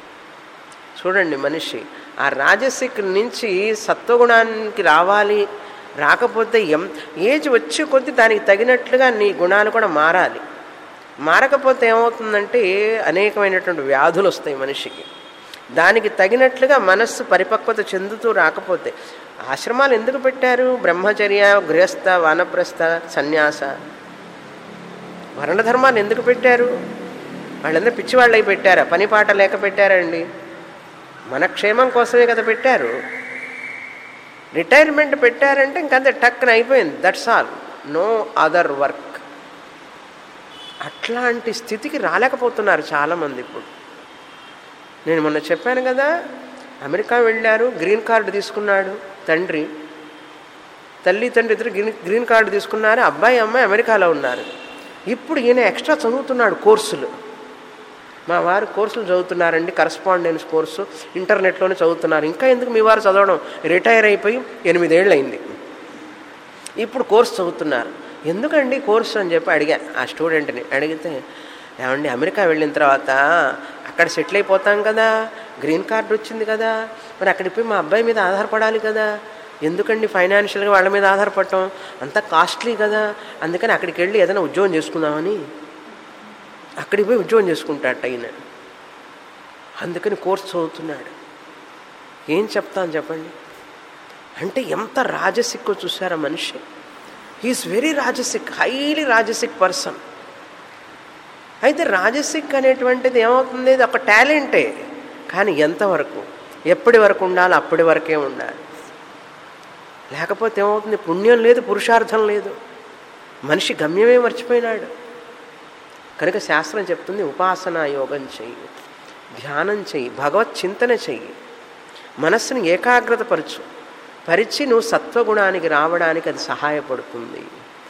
చూడండి మనిషి ఆ రాజసిక్ నుంచి సత్వగుణానికి రావాలి రాకపోతే ఎం ఏజ్ వచ్చే కొద్దీ దానికి తగినట్లుగా నీ గుణాలు కూడా మారాలి మారకపోతే ఏమవుతుందంటే అనేకమైనటువంటి వ్యాధులు వస్తాయి మనిషికి దానికి తగినట్లుగా మనస్సు పరిపక్వత చెందుతూ రాకపోతే ఆశ్రమాలు ఎందుకు పెట్టారు బ్రహ్మచర్య గృహస్థ వానప్రస్థ సన్యాస వర్ణధర్మాలు ఎందుకు పెట్టారు వాళ్ళందరూ పిచ్చివాళ్ళై పెట్టారా పని పాట లేక పెట్టారండి మన క్షేమం కోసమే కదా పెట్టారు రిటైర్మెంట్ పెట్టారంటే ఇంకంతే టక్కున అయిపోయింది that's all no other work అట్లాంటి స్థితికి రాలేకపోతున్నారు చాలామంది ఇప్పుడు నేను మొన్న చెప్పాను కదా అమెరికా వెళ్ళారు గ్రీన్ కార్డు తీసుకున్నాడు తండ్రి తల్లి తండ్రి ఇద్దరు గ్రీన్ గ్రీన్ కార్డు తీసుకున్నారు అబ్బాయి అమ్మాయి అమెరికాలో ఉన్నారు ఇప్పుడు ఈయన ఎక్స్ట్రా చదువుతున్నాడు కోర్సులు మా వారు కోర్సులు చదువుతున్నారండి కరస్పాండెన్స్ కోర్సు ఇంటర్నెట్లోనే చదువుతున్నారు ఇంకా ఎందుకు మీ వారు చదవడం రిటైర్ అయిపోయి ఎనిమిదేళ్ళు అయింది ఇప్పుడు కోర్సు చదువుతున్నారు ఎందుకండి కోర్సు అని చెప్పి అడిగా ఆ స్టూడెంట్ని అడిగితే ఏమండి అమెరికా వెళ్ళిన తర్వాత అక్కడ సెటిల్ అయిపోతాం కదా గ్రీన్ కార్డు వచ్చింది కదా మరి అక్కడికి పోయి మా అబ్బాయి మీద ఆధారపడాలి కదా ఎందుకండి ఫైనాన్షియల్గా వాళ్ళ మీద ఆధారపడటం అంత కాస్ట్లీ కదా అందుకని అక్కడికి వెళ్ళి ఏదైనా ఉద్యోగం చేసుకుందామని అక్కడికి పోయి ఉద్యోగం చేసుకుంటాడట ఆయన అందుకని కోర్సు చదువుతున్నాడు ఏం చెప్తాను చెప్పండి అంటే ఎంత రాజసిక్కో చూసారా మనిషి he is very rajasic highly rajasic person అయితే రాజసిక్ అనేటువంటిది ఏమవుతుంది ఇది ఒక టాలెంటే కానీ ఎంతవరకు ఎప్పటి వరకు ఉండాలి అప్పటి వరకే ఉండాలి లేకపోతే ఏమవుతుంది పుణ్యం లేదు పురుషార్థం లేదు మనిషి గమ్యమే మర్చిపోయినాడు కనుక శాస్త్రం చెప్తుంది ఉపాసనా యోగం చెయ్యి ధ్యానం చెయ్యి భగవత్ చింతన చెయ్యి మనస్సును ఏకాగ్రత పరచు పరిచి నువ్వు సత్వగుణానికి రావడానికి అది సహాయపడుతుంది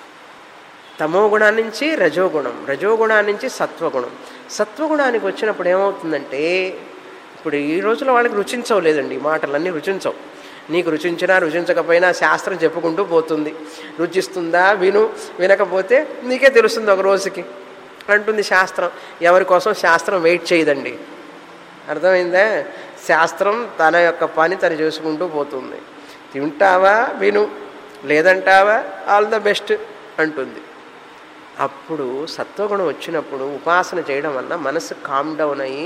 తమో గుణం నుంచి రజోగుణం రజోగుణాన్ని నుంచి సత్వగుణం సత్వగుణానికి వచ్చినప్పుడు ఏమవుతుందంటే ఇప్పుడు ఈ రోజులో వాళ్ళకి రుచించవు లేదండి ఈ మాటలన్నీ రుచించవు నీకు రుచించినా రుచించకపోయినా శాస్త్రం చెప్పుకుంటూ పోతుంది రుచిస్తుందా విను వినకపోతే నీకే తెలుస్తుంది ఒక రోజుకి అంటుంది శాస్త్రం ఎవరి కోసం శాస్త్రం వెయిట్ చేయదండి అర్థమైందా శాస్త్రం తన యొక్క పని తను చేసుకుంటూ పోతుంది తింటావా విను లేదంటావా ఆల్ ద బెస్ట్ అంటుంది అప్పుడు సత్వగుణం వచ్చినప్పుడు ఉపాసన చేయడం వల్ల మనసు కామ్ డౌన్ అయ్యి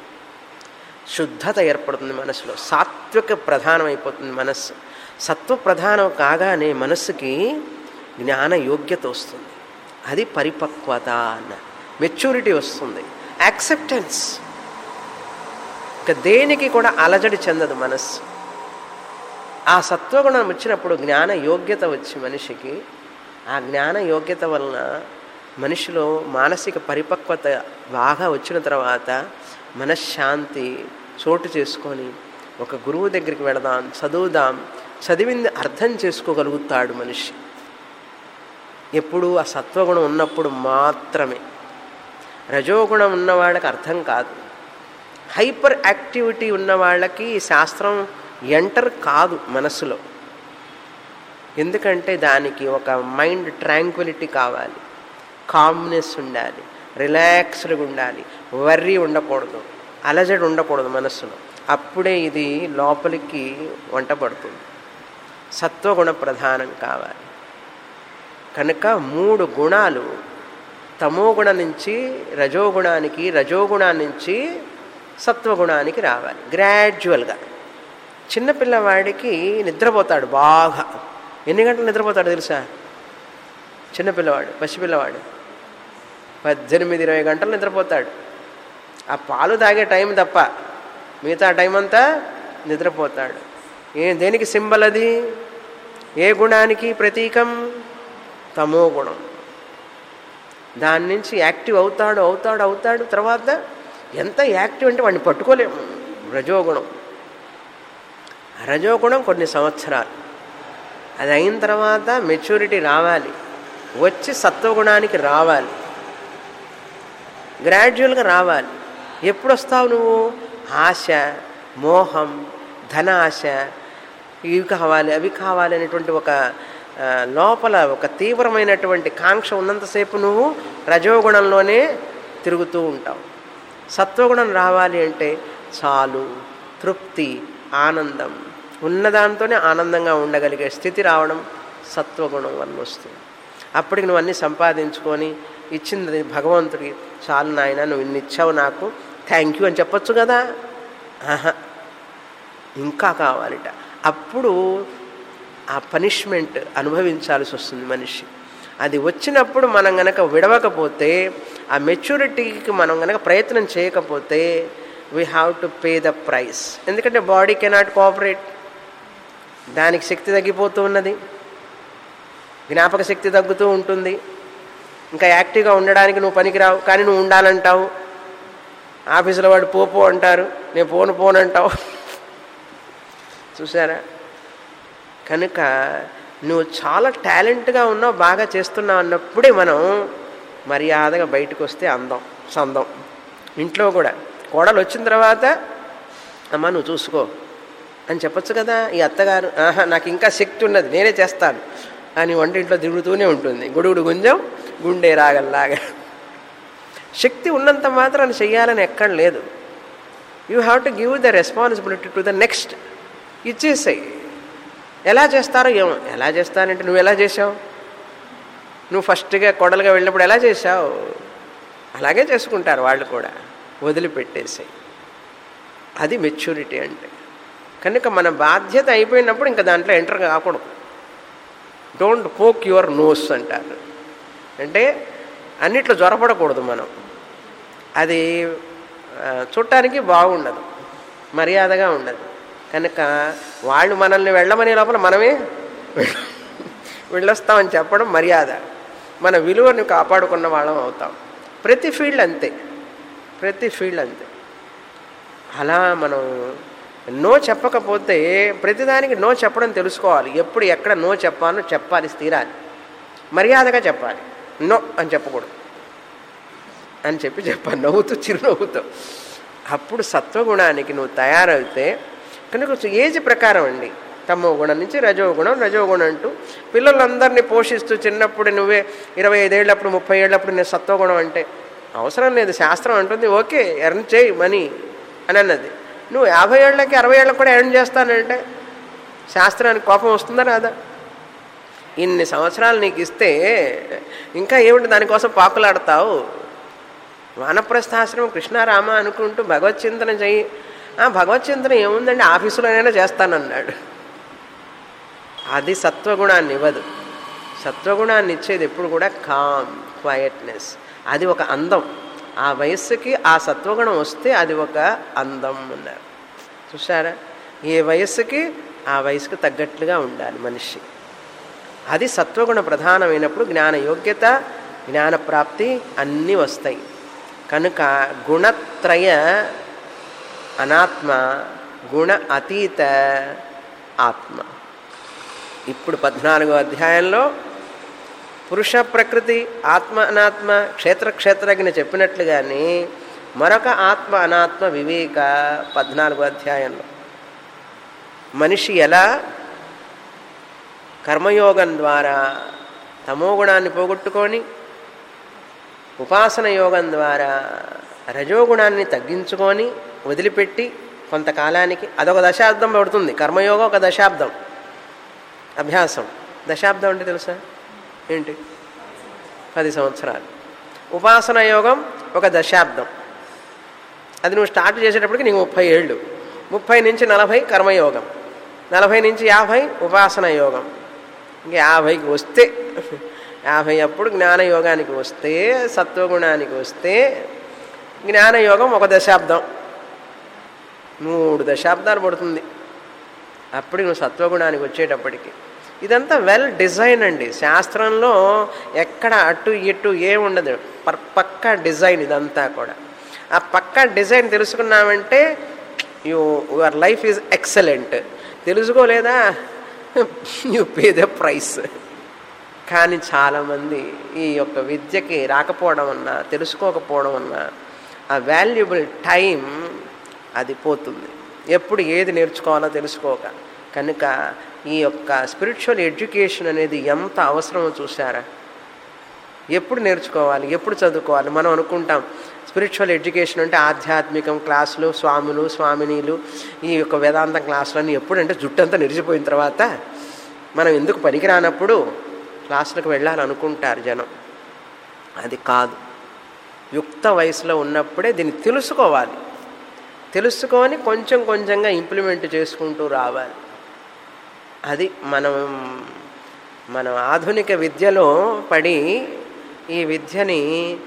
శుద్ధత ఏర్పడుతుంది మనసులో సాత్విక ప్రధానం అయిపోతుంది మనస్సు సత్వ ప్రధానం కాగానే మనస్సుకి జ్ఞాన యోగ్యత వస్తుంది అది పరిపక్వత అన్న మెచ్యూరిటీ వస్తుంది యాక్సెప్టెన్స్ ఇక దేనికి కూడా అలజడి చెందదు మనస్సు ఆ సత్వగుణం వచ్చినప్పుడు జ్ఞాన యోగ్యత వచ్చి మనిషికి ఆ జ్ఞాన యోగ్యత వలన మనిషిలో మానసిక పరిపక్వత బాగా వచ్చిన తర్వాత మనశ్శాంతి చోటు చేసుకొని ఒక గురువు దగ్గరికి వెళదాం చదువుదాం చదివింది అర్థం చేసుకోగలుగుతాడు మనిషి ఎప్పుడు ఆ సత్వగుణం ఉన్నప్పుడు మాత్రమే రజోగుణం ఉన్న వాళ్ళకి అర్థం కాదు హైపర్ యాక్టివిటీ ఉన్న వాళ్ళకి ఈ శాస్త్రం ఎంటర్ కాదు మనసులో ఎందుకంటే దానికి ఒక మైండ్ ట్రాంక్విలిటీ కావాలి కామ్నెస్ ఉండాలి రిలాక్స్డ్గా ఉండాలి వర్రీ ఉండకూడదు అలజడి ఉండకూడదు మనస్సులో అప్పుడే ఇది లోపలికి వంట పడుతుంది సత్వగుణ ప్రధానం కావాలి కనుక మూడు గుణాలు తమోగుణ నుంచి రజోగుణానికి రజోగుణా నుంచి సత్వగుణానికి రావాలి గ్రాడ్యువల్గా చిన్నపిల్లవాడికి నిద్రపోతాడు బాగా ఎన్ని గంటలు నిద్రపోతాడు తెలుసా చిన్నపిల్లవాడు పసిపిల్లవాడు పద్దెనిమిది ఇరవై గంటలు నిద్రపోతాడు ఆ పాలు తాగే టైం తప్ప మిగతా టైం అంతా నిద్రపోతాడు ఏ దేనికి సింబల్ అది ఏ గుణానికి ప్రతీకం తమో గుణం దాని నుంచి యాక్టివ్ అవుతాడు అవుతాడు అవుతాడు తర్వాత ఎంత యాక్టివ్ అంటే వాడిని పట్టుకోలేము రజోగుణం రజోగుణం కొన్ని సంవత్సరాలు అది అయిన తర్వాత మెచ్యూరిటీ రావాలి వచ్చి సత్వగుణానికి రావాలి గ్రాడ్యువల్గా రావాలి ఎప్పుడు వస్తావు నువ్వు ఆశ మోహం ధన ఆశ ఇవి కావాలి అవి కావాలి అనేటువంటి ఒక ఆ, లోపల ఒక తీవ్రమైనటువంటి కాంక్ష ఉన్నంతసేపు నువ్వు రజోగుణంలోనే తిరుగుతూ ఉంటావు సత్వగుణం రావాలి అంటే చాలు తృప్తి ఆనందం ఉన్నదాంతోనే ఆనందంగా ఉండగలిగే స్థితి రావడం సత్వగుణం వల్ల వస్తుంది అప్పటికి నువ్వు అన్నీ సంపాదించుకొని ఇచ్చింది భగవంతుడికి చాలు నాయన నువ్వు ఇన్ని ఇచ్చావు నాకు థ్యాంక్ యూ అని చెప్పొచ్చు కదా ఆహా ఇంకా కావాలిట అప్పుడు ఆ పనిష్మెంట్ అనుభవించాల్సి వస్తుంది మనిషి అది వచ్చినప్పుడు మనం గనక విడవకపోతే ఆ మెచ్యూరిటీకి మనం గనక ప్రయత్నం చేయకపోతే we have to pay the price ఎందుకంటే బాడీ కెనాట్ కోఆపరేట్ దానికి శక్తి తగ్గిపోతూ ఉన్నది జ్ఞాపక శక్తి తగ్గుతూ ఉంటుంది ఇంకా యాక్టివ్గా ఉండడానికి నువ్వు పనికిరావు కానీ నువ్వు ఉండాలంటావు ఆఫీసులో వాడు పోపో అంటారు నేను పోను పోను అంటావు చూసారా కనుక నువ్వు చాలా టాలెంట్గా ఉన్నావు బాగా చేస్తున్నావు అన్నప్పుడే మనం మర్యాదగా బయటకు వస్తే అందం సందం ఇంట్లో కూడా కోడలు వచ్చిన తర్వాత అమ్మ నువ్వు చూసుకో అని చెప్పొచ్చు కదా ఈ అత్తగారు ఆహా నాకు ఇంకా శక్తి ఉన్నది నేనే చేస్తాను అని వంటింట్లో తిరుగుతూనే ఉంటుంది గుడుగుడు గుంజం గుండె రాగల్లాగా శక్తి ఉన్నంత మాత్రం చెయ్యాలని ఎక్కడ లేదు you have to give the responsibility to the next ఇచ్చేసాయి ఎలా చేస్తారో ఏమో ఎలా చేస్తానంటే నువ్వు ఎలా చేసావు నువ్వు ఫస్ట్గా కొడలుగా వెళ్ళినప్పుడు ఎలా చేసావు అలాగే చేసుకుంటారు వాళ్ళు కూడా వదిలిపెట్టేసాయి అది మెచ్యూరిటీ అంటే కనుక మన బాధ్యత అయిపోయినప్పుడు ఇంకా దాంట్లో ఎంటర్ కాకూడదు డోంట్ పోక్ యువర్ నోస్ అంటారు అంటే అన్నిట్లో జ్వరపడకూడదు మనం అది ఆ, చూడటానికి బాగుండదు మర్యాదగా ఉండదు కనుక వాళ్ళు మనల్ని వెళ్ళమనే లోపల మనమే వెళ్- వెళ్ళొస్తామని చెప్పడం మర్యాద మన విలువను కాపాడుకున్న వాళ్ళం అవుతాం ప్రతి ఫీల్డ్ అంతే ప్రతి ఫీల్డ్ అంతే అలా మనం నో చెప్పకపోతే ప్రతిదానికి నో చెప్పడం తెలుసుకోవాలి ఎప్పుడు ఎక్కడ నో చెప్పాలో చెప్పాలి స్థిరాలి మర్యాదగా చెప్పాలి నో అని చెప్పకూడదు అని చెప్పి చెప్పాను నవ్వుతూ చిరునవ్వుతో అప్పుడు సత్వగుణానికి నువ్వు తయారైతే కనుక ఏజ్ ప్రకారం అండి తమో గుణం నుంచి రజోగుణం రజోగుణం అంటూ పిల్లలందరినీ పోషిస్తూ చిన్నప్పుడు నువ్వే ఇరవై ఐదేళ్ళప్పుడు ముప్పై ఏళ్ళప్పుడు నేను సత్వగుణం అంటే అవసరం లేదు శాస్త్రం అంటుంది ఓకే ఎర్న్ చేయి మనీ అని అన్నది నువ్వు యాభై ఏళ్ళకి అరవై ఏళ్ళకి కూడా ఎర్న్ చేస్తానంటే శాస్త్రానికి కోపం వస్తుందా రాదా ఇన్ని సంవత్సరాలు నీకు ఇస్తే ఇంకా ఏమిటి దానికోసం పాకులాడతావు వానప్రస్థాశ్రమం కృష్ణారామ అనుకుంటూ భగవత్ చింతన చెయ్యి ఆ భగవత్ చింతన ఏముందండి ఆఫీసులోనైనా చేస్తానన్నాడు అది సత్వగుణాన్ని ఇవ్వదు సత్వగుణాన్ని ఇచ్చేది ఎప్పుడు కూడా కామ్ క్వయట్నెస్ అది ఒక అందం ఆ వయస్సుకి ఆ సత్వగుణం వస్తే అది ఒక అందం అన్నారు చూసారా ఏ వయస్సుకి ఆ వయసుకు తగ్గట్లుగా ఉండాలి మనిషి అది సత్వగుణ ప్రధానమైనప్పుడు జ్ఞాన యోగ్యత జ్ఞాన ప్రాప్తి అన్నీ వస్తాయి కనుక గుణత్రయ అనాత్మ గుణ అతీత ఆత్మ ఇప్పుడు పద్నాలుగో అధ్యాయంలో పురుష ప్రకృతి ఆత్మ అనాత్మ క్షేత్ర క్షేత్రజ్ఞ చెప్పినట్లుగానే మరొక ఆత్మ అనాత్మ వివేక పద్నాలుగో అధ్యాయంలో మనిషి ఎలా కర్మయోగం ద్వారా తమోగుణాన్ని పోగొట్టుకొని ఉపాసన యోగం ద్వారా రజోగుణాన్ని తగ్గించుకొని వదిలిపెట్టి కొంతకాలానికి అదొక దశాబ్దం పడుతుంది కర్మయోగం ఒక దశాబ్దం అభ్యాసం దశాబ్దం అంటే తెలుసా ఏంటి పది సంవత్సరాలు ఉపాసన యోగం ఒక దశాబ్దం అది నువ్వు స్టార్ట్ చేసేటప్పటికి నీకు ముప్పై ఏళ్ళు ముప్పై నుంచి నలభై కర్మయోగం నలభై నుంచి యాభై ఉపాసన యోగం ఇంక యాభైకి వస్తే యాభై అప్పుడు జ్ఞానయోగానికి వస్తే సత్వగుణానికి వస్తే జ్ఞానయోగం ఒక దశాబ్దం మూడు దశాబ్దాలు పడుతుంది అప్పుడు నువ్వు సత్వగుణానికి వచ్చేటప్పటికి ఇదంతా వెల్ డిజైన్ అండి శాస్త్రంలో ఎక్కడ అటు ఇటు ఏముండదు పర్ పక్కా డిజైన్ ఇదంతా కూడా ఆ పక్కా డిజైన్ తెలుసుకున్నామంటే you your life is excellent తెలుసుకోలేదా యూ పే ద ప్రైస్ కానీ చాలామంది ఈ యొక్క విద్యకి రాకపోవడం వలన తెలుసుకోకపోవడం వలన ఆ వాల్యుబుల్ టైం అది పోతుంది ఎప్పుడు ఏది నేర్చుకోవాలో తెలుసుకోక కనుక ఈ యొక్క స్పిరిచువల్ ఎడ్యుకేషన్ అనేది ఎంత అవసరమో చూసారా ఎప్పుడు నేర్చుకోవాలి ఎప్పుడు చదువుకోవాలి మనం అనుకుంటాం స్పిరిచువల్ ఎడ్యుకేషన్ అంటే ఆధ్యాత్మికం క్లాసులు స్వాములు స్వామినీలు ఈ యొక్క వేదాంతం క్లాసులన్నీ ఎప్పుడంటే జుట్టంతా నిరిచిపోయిన తర్వాత మనం ఎందుకు పనికిరానప్పుడు క్లాసులకు వెళ్ళాలనుకుంటారు జనం అది కాదు యుక్త వయసులో ఉన్నప్పుడే దీన్ని తెలుసుకోవాలి తెలుసుకొని కొంచెం కొంచెంగా ఇంప్లిమెంట్ చేసుకుంటూ రావాలి అది మనం మనం ఆధునిక విద్యలో పడి ఈ విద్యని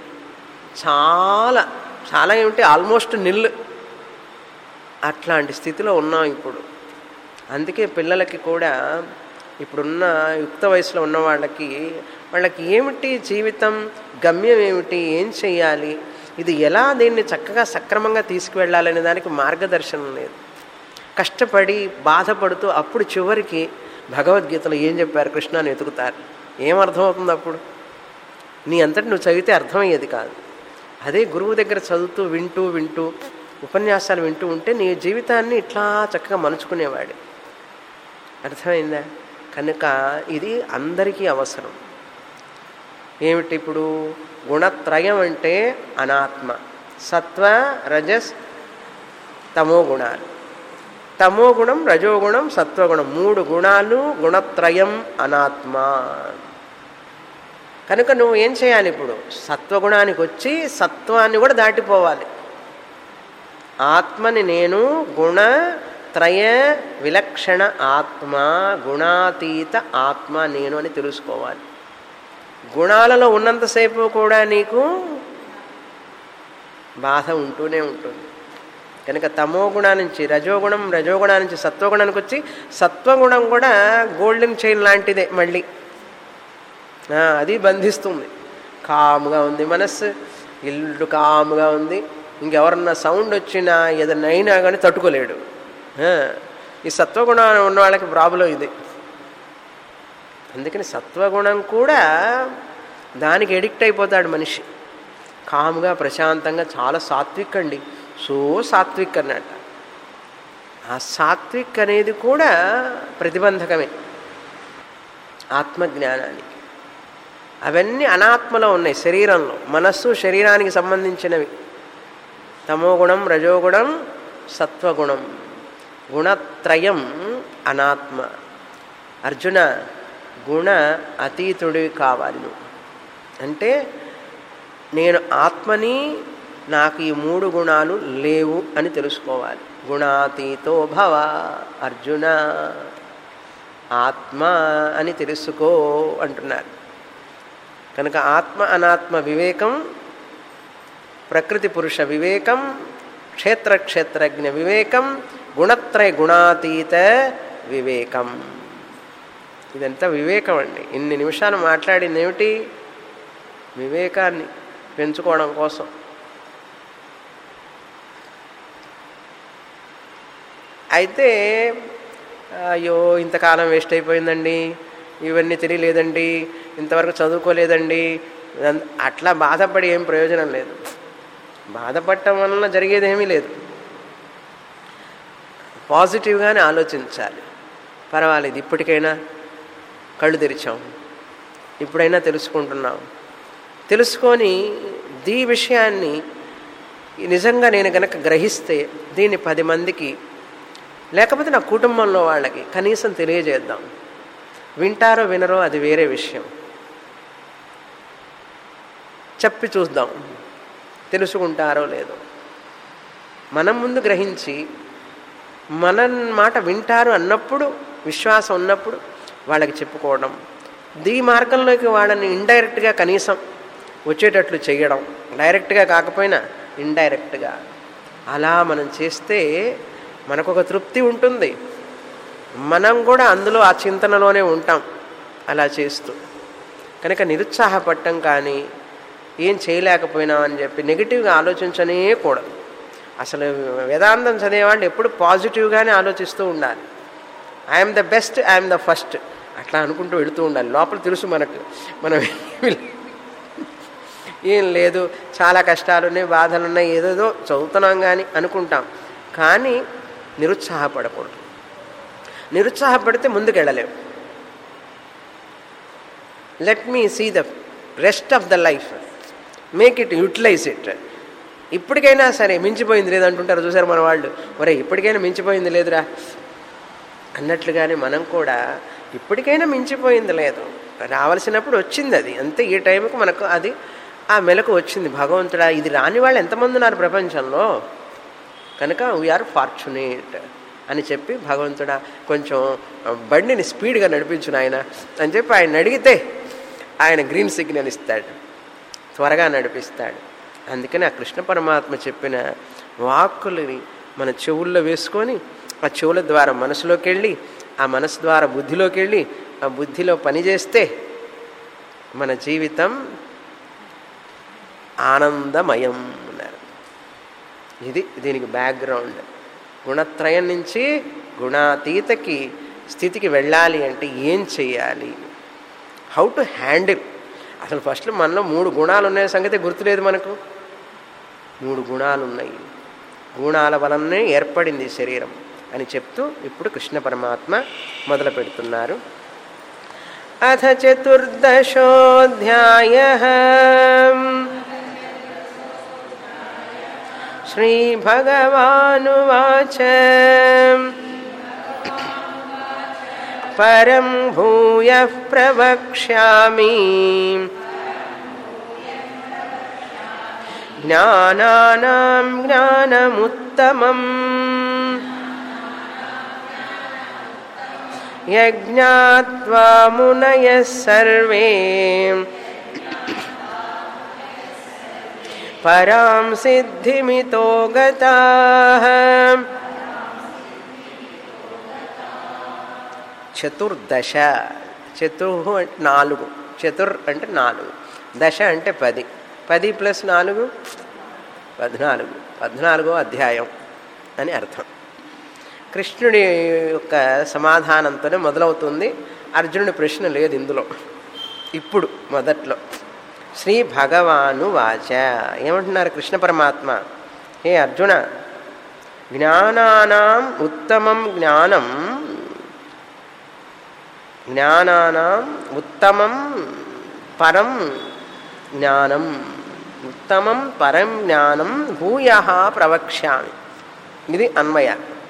చాలా చాలా ఏమిటి ఆల్మోస్ట్ నిల్ అట్లాంటి స్థితిలో ఉన్నాం ఇప్పుడు అందుకే పిల్లలకి కూడా ఇప్పుడున్న యుక్త వయసులో ఉన్న వాళ్ళకి వాళ్ళకి ఏమిటి జీవితం గమ్యం ఏమిటి ఏం చెయ్యాలి ఇది ఎలా దీన్ని చక్కగా సక్రమంగా తీసుకువెళ్ళాలనే దానికి మార్గదర్శనం లేదు కష్టపడి బాధపడుతూ అప్పుడు చివరికి భగవద్గీతలో ఏం చెప్పారు కృష్ణాన్ని వెతుకుతారు ఏం అర్థమవుతుంది అప్పుడు నీ అంతటి నువ్వు చదివితే అర్థమయ్యేది కాదు అదే గురువు దగ్గర చదువుతూ వింటూ వింటూ ఉపన్యాసాలు వింటూ ఉంటే నీ జీవితాన్ని ఇట్లా చక్కగా మలుచుకునేవాడు అర్థమైందా కనుక ఇది అందరికీ అవసరం ఏమిటి ఇప్పుడు గుణత్రయం అంటే అనాత్మ సత్వ రజస్ తమో గుణాలు తమో గుణం రజోగుణం సత్వగుణం మూడు గుణాలు గుణత్రయం అనాత్మ కనుక నువ్వు ఏం చేయాలి ఇప్పుడు సత్వగుణానికి వచ్చి సత్వాన్ని కూడా దాటిపోవాలి ఆత్మని నేను గుణ త్రయ విలక్షణ ఆత్మ గుణాతీత ఆత్మ నేను అని తెలుసుకోవాలి గుణాలలో ఉన్నంతసేపు కూడా నీకు బాధ ఉంటూనే ఉంటుంది కనుక తమో గుణా నుంచి రజోగుణం రజోగుణా నుంచి సత్వగుణానికి వచ్చి సత్వగుణం కూడా గోల్డెన్ చైన్ లాంటిదే మళ్ళీ అది బంధిస్తుంది కాముగా ఉంది మనస్సు ఇల్లు కాముగా ఉంది ఇంకెవరన్నా సౌండ్ వచ్చినా ఏదైనా అయినా కానీ తట్టుకోలేడు ఈ సత్వగుణం ఉన్న వాళ్ళకి ప్రాబ్లం ఇది అందుకని సత్వగుణం కూడా దానికి ఎడిక్ట్ అయిపోతాడు మనిషి కాముగా ప్రశాంతంగా చాలా సాత్విక్ అండి సో సాత్విక్ అన్నట్ట ఆ సాత్విక్ అనేది కూడా ప్రతిబంధకమే ఆత్మజ్ఞానానికి అవన్నీ అనాత్మలో ఉన్నాయి శరీరంలో మనస్సు శరీరానికి సంబంధించినవి తమోగుణం రజోగుణం సత్వగుణం గుణత్రయం అనాత్మ అర్జున గుణ అతీతుడివి కావాలి నువ్వు అంటే నేను ఆత్మని నాకు ఈ మూడు గుణాలు లేవు అని తెలుసుకోవాలి గుణాతీతో భవ అర్జున ఆత్మ అని తెలుసుకో అంటున్నారు కనుక ఆత్మ అనాత్మ వివేకం ప్రకృతి పురుష వివేకం క్షేత్ర క్షేత్రజ్ఞ వివేకం గుణత్రయ గుణాతీత వివేకం ఇదంతా వివేకం అండి ఇన్ని నిమిషాలు మాట్లాడింది ఏమిటి వివేకాన్ని పెంచుకోవడం కోసం అయితే అయ్యో ఇంతకాలం వేస్ట్ అయిపోయిందండి ఇవన్నీ తెలియలేదండి ఇంతవరకు చదువుకోలేదండి ఇదం- అట్లా బాధపడి ఏం ప్రయోజనం లేదు బాధపడటం వలన జరిగేది ఏమీ లేదు పాజిటివ్గానే ఆలోచించాలి పర్వాలేదు ఇప్పటికైనా కళ్ళు తెరిచాం ఇప్పుడైనా తెలుసుకుంటున్నాం తెలుసుకొని దీ విషయాన్ని నిజంగా నేను గనక గ్రహిస్తే దీన్ని పది మందికి లేకపోతే నా కుటుంబంలో వాళ్ళకి కనీసం తెలియజేద్దాం వింటారో వినరో అది వేరే విషయం చెప్పి చూద్దాం తెలుసుకుంటారో లేదో మనం ముందు గ్రహించి మన మాట వింటారు అన్నప్పుడు విశ్వాసం ఉన్నప్పుడు వాళ్ళకి చెప్పుకోవడం దీ మార్గంలోకి వాళ్ళని ఇండైరెక్ట్గా కనీసం వచ్చేటట్లు చేయడం డైరెక్ట్గా కాకపోయినా ఇండైరెక్ట్గా అలా మనం చేస్తే మనకొక తృప్తి ఉంటుంది మనం కూడా అందులో ఆ చింతనలోనే ఉంటాం అలా చేస్తూ కనుక నిరుత్సాహపడటం కానీ ఏం చేయలేకపోయినాం అని చెప్పి నెగిటివ్గా ఆలోచించనే కూడదు అసలు వేదాంతం చదివేవాళ్ళు ఎప్పుడు పాజిటివ్గానే ఆలోచిస్తూ ఉండాలి I'm the best I'm the first అట్లా అనుకుంటూ వెళుతూ ఉండాలి లోపల తెలుసు మనకు మనం ఏం లేదు చాలా కష్టాలు ఉన్నాయి బాధలు ఉన్నాయి ఏదేదో చదువుతున్నాం కానీ అనుకుంటాం కానీ నిరుత్సాహపడకూడదు నిరుత్సాహపడితే ముందుకెళ్ళలేము let me see the rest of the life make it utilize it ఇప్పటికైనా సరే మించిపోయింది లేదంటుంటారు చూసారు మన వాళ్ళు ఒరే ఇప్పటికైనా మించిపోయింది లేదురా అన్నట్లుగానే మనం కూడా ఇప్పటికైనా మించిపోయింది లేదు రావాల్సినప్పుడు వచ్చింది అది అంతే ఈ టైంకి మనకు అది ఆ మెలకు వచ్చింది భగవంతుడా ఇది రాని వాళ్ళు ఎంతమంది ఉన్నారు ప్రపంచంలో కనుక వీఆర్ ఫార్చునేట్ అని చెప్పి భగవంతుడా కొంచెం బండిని స్పీడ్గా నడిపించును ఆయన అని చెప్పి ఆయన అడిగితే ఆయన గ్రీన్ సిగ్నల్ ఇస్తాడు త్వరగా నడిపిస్తాడు అందుకని ఆ కృష్ణ పరమాత్మ చెప్పిన వాక్కులని మన చెవుల్లో వేసుకొని ఆ చెవుల ద్వారా మనసులోకి వెళ్ళి ఆ మనసు ద్వారా బుద్ధిలోకి వెళ్ళి ఆ బుద్ధిలో పనిచేస్తే మన జీవితం ఆనందమయం అన్నారు ఇది దీనికి బ్యాక్గ్రౌండ్ గుణత్రయం నుంచి గుణాతీతకి స్థితికి వెళ్ళాలి అంటే ఏం చేయాలి హౌ టు హ్యాండిల్ అసలు ఫస్ట్ మనలో మూడు గుణాలు ఉన్నాయి సంగతి గుర్తులేదు మనకు మూడు గుణాలు ఉన్నాయి గుణాల వలనే ఏర్పడింది ఈ శరీరం అని చెప్తూ ఇప్పుడు కృష్ణ పరమాత్మ మొదలు పెడుతున్నారు అథ చతుర్దశోధ్యాయ श्रीभगवानुवाच परं भूयः प्रवक्ष्यामि ज्ञानानां ज्ञानमुत्तमम् यज्ञात्वा मुनयः सर्वे పరాం సిద్ధిమితో గతాః చతుర్దశ చతుర్ అంటే నాలుగు చతుర్ అంటే నాలుగు దశ అంటే పది పది ప్లస్ నాలుగు పద్నాలుగు పద్నాలుగో అధ్యాయం అని అర్థం కృష్ణుడి యొక్క సమాధానంతోనే మొదలవుతుంది అర్జునుడి ప్రశ్న లేదు ఇందులో ఇప్పుడు మొదట్లో శ్రీ భగవాను వాచ ఏమంటున్నారు కృష్ణ పరమాత్మ హే అర్జున జ్ఞానానాం ఉత్తమం జ్ఞానం జ్ఞానానాం ఉత్తమం పరం జ్ఞానం ఉత్తమం పరం జ్ఞానం భూయ ప్రవక్ష్యామి ఇది అన్వయ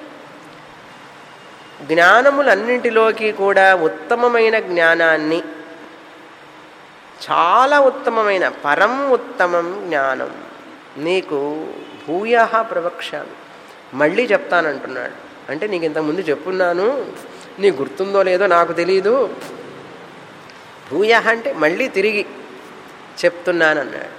జ్ఞానములన్నింటిలోకి కూడా ఉత్తమమైన జ్ఞానాన్ని చాలా ఉత్తమమైన పరం ఉత్తమం జ్ఞానం నీకు భూయ ప్రవక్ష్యామి మళ్ళీ చెప్తానంటున్నాడు అంటే నీకు ఇంతకుముందు చెప్పున్నాను నీ గుర్తుందో లేదో నాకు తెలియదు భూయ అంటే మళ్ళీ తిరిగి చెప్తున్నానన్నాడు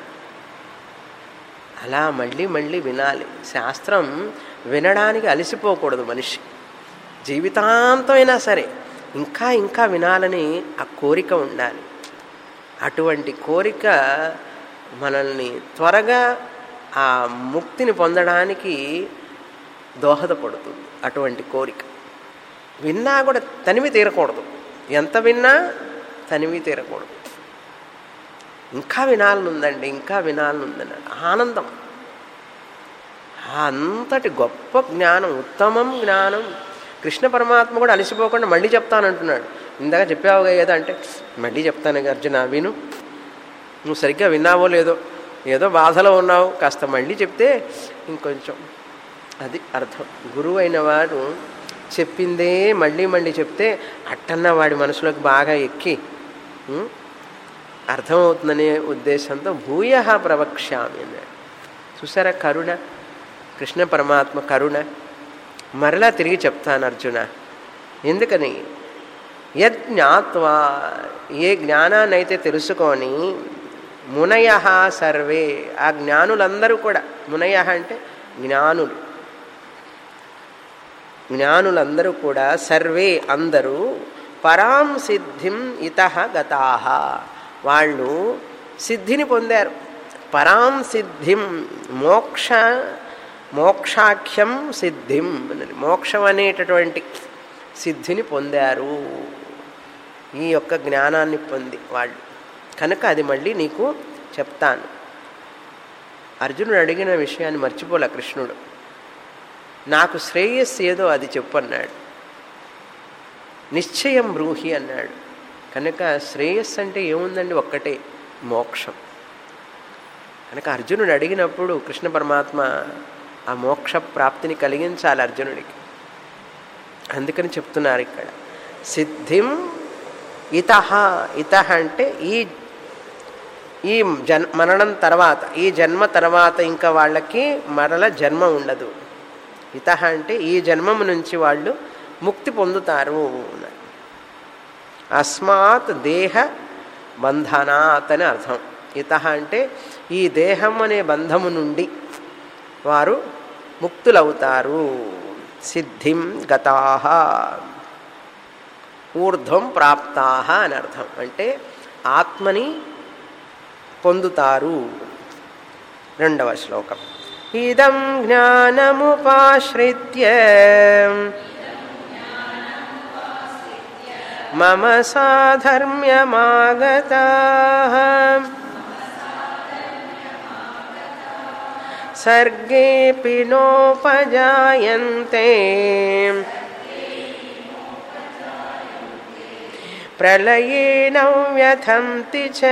అలా మళ్ళీ మళ్ళీ వినాలి శాస్త్రం వినడానికి అలసిపోకూడదు మనిషి జీవితాంతమైనా సరే ఇంకా ఇంకా వినాలని ఆ కోరిక ఉండాలి అటువంటి కోరిక మనల్ని త్వరగా ఆ ముక్తిని పొందడానికి దోహదపడుతుంది అటువంటి కోరిక విన్నా కూడా తనివి తీరకూడదు ఎంత విన్నా తనివి తీరకూడదు ఇంకా వినాలని ఉందండి ఇంకా వినాలని ఉందండి ఆనందం అంతటి గొప్ప జ్ఞానం ఉత్తమం జ్ఞానం కృష్ణ పరమాత్మ కూడా అలసిపోకుండా మళ్ళీ చెప్తానంటున్నాడు ఇందాక చెప్పావు కదా అంటే మళ్ళీ చెప్తాను అర్జున విను నువ్వు సరిగ్గా విన్నావో లేదో ఏదో బాధలో ఉన్నావు కాస్త మళ్ళీ చెప్తే ఇంకొంచెం అది అర్థం గురువు అయిన వాడు చెప్పిందే మళ్ళీ మళ్ళీ చెప్తే అట్టన్న వాడి మనసులోకి బాగా ఎక్కి ఉం, అర్థమవుతుందనే ఉద్దేశంతో భూయ ప్రవక్ష్యామి అన్నాడు చూసారా కరుణ కృష్ణ పరమాత్మ కరుణ మరలా తిరిగి చెప్తాను అర్జున ఎందుకని యద్ జ్ఞాత్వా ఏ జ్ఞానాన్నైతే తెలుసుకొని మునయ సర్వే ఆ జ్ఞానులందరూ కూడా మునయ అంటే జ్ఞానులు జ్ఞానులందరూ కూడా సర్వే అందరూ పరాం సిద్ధిం ఇత గతాహ వాళ్ళు సిద్ధిని పొందారు పరాం సిద్ధిం మోక్ష మోక్షాఖ్యం సిద్ధిం అన్నది మోక్షం అనేటటువంటి సిద్ధిని పొందారు ఈ యొక్క జ్ఞానాన్ని పొంది వాళ్ళు కనుక అది మళ్ళీ నీకు చెప్తాను అర్జునుడు అడిగిన విషయాన్ని మర్చిపోలే కృష్ణుడు నాకు శ్రేయస్సు ఏదో అది చెప్పు అన్నాడు నిశ్చయం బ్రూహి అన్నాడు కనుక శ్రేయస్సు అంటే ఏముందండి ఒక్కటే మోక్షం కనుక అర్జునుడు అడిగినప్పుడు కృష్ణ పరమాత్మ ఆ మోక్ష ప్రాప్తిని కలిగించాలి అర్జునుడికి అందుకని చెప్తున్నారు ఇక్కడ సిద్ధిం ఇత ఇత అంటే ఈ ఈ జన్ మరణం తర్వాత ఈ జన్మ తర్వాత ఇంకా వాళ్ళకి మరల జన్మ ఉండదు ఇత అంటే ఈ జన్మము నుంచి వాళ్ళు ముక్తి పొందుతారు అస్మాత్ దేహ బంధనాత్ అని అర్థం ఇత అంటే ఈ దేహం అనే బంధము నుండి వారు ముక్తులవుతారు సిద్ధిం గతా ఊర్ధ్వం ప్రాప్తా అని అర్థం అంటే ఆత్మని పొందుతారు రెండవ శ్లోకం ఇదం జ్ఞానముపాశ్రిత్య మమ సాధర్మ్యమాగతా సర్గేపి నోపజాయంతే ప్రళయేన వ్యథంతి చ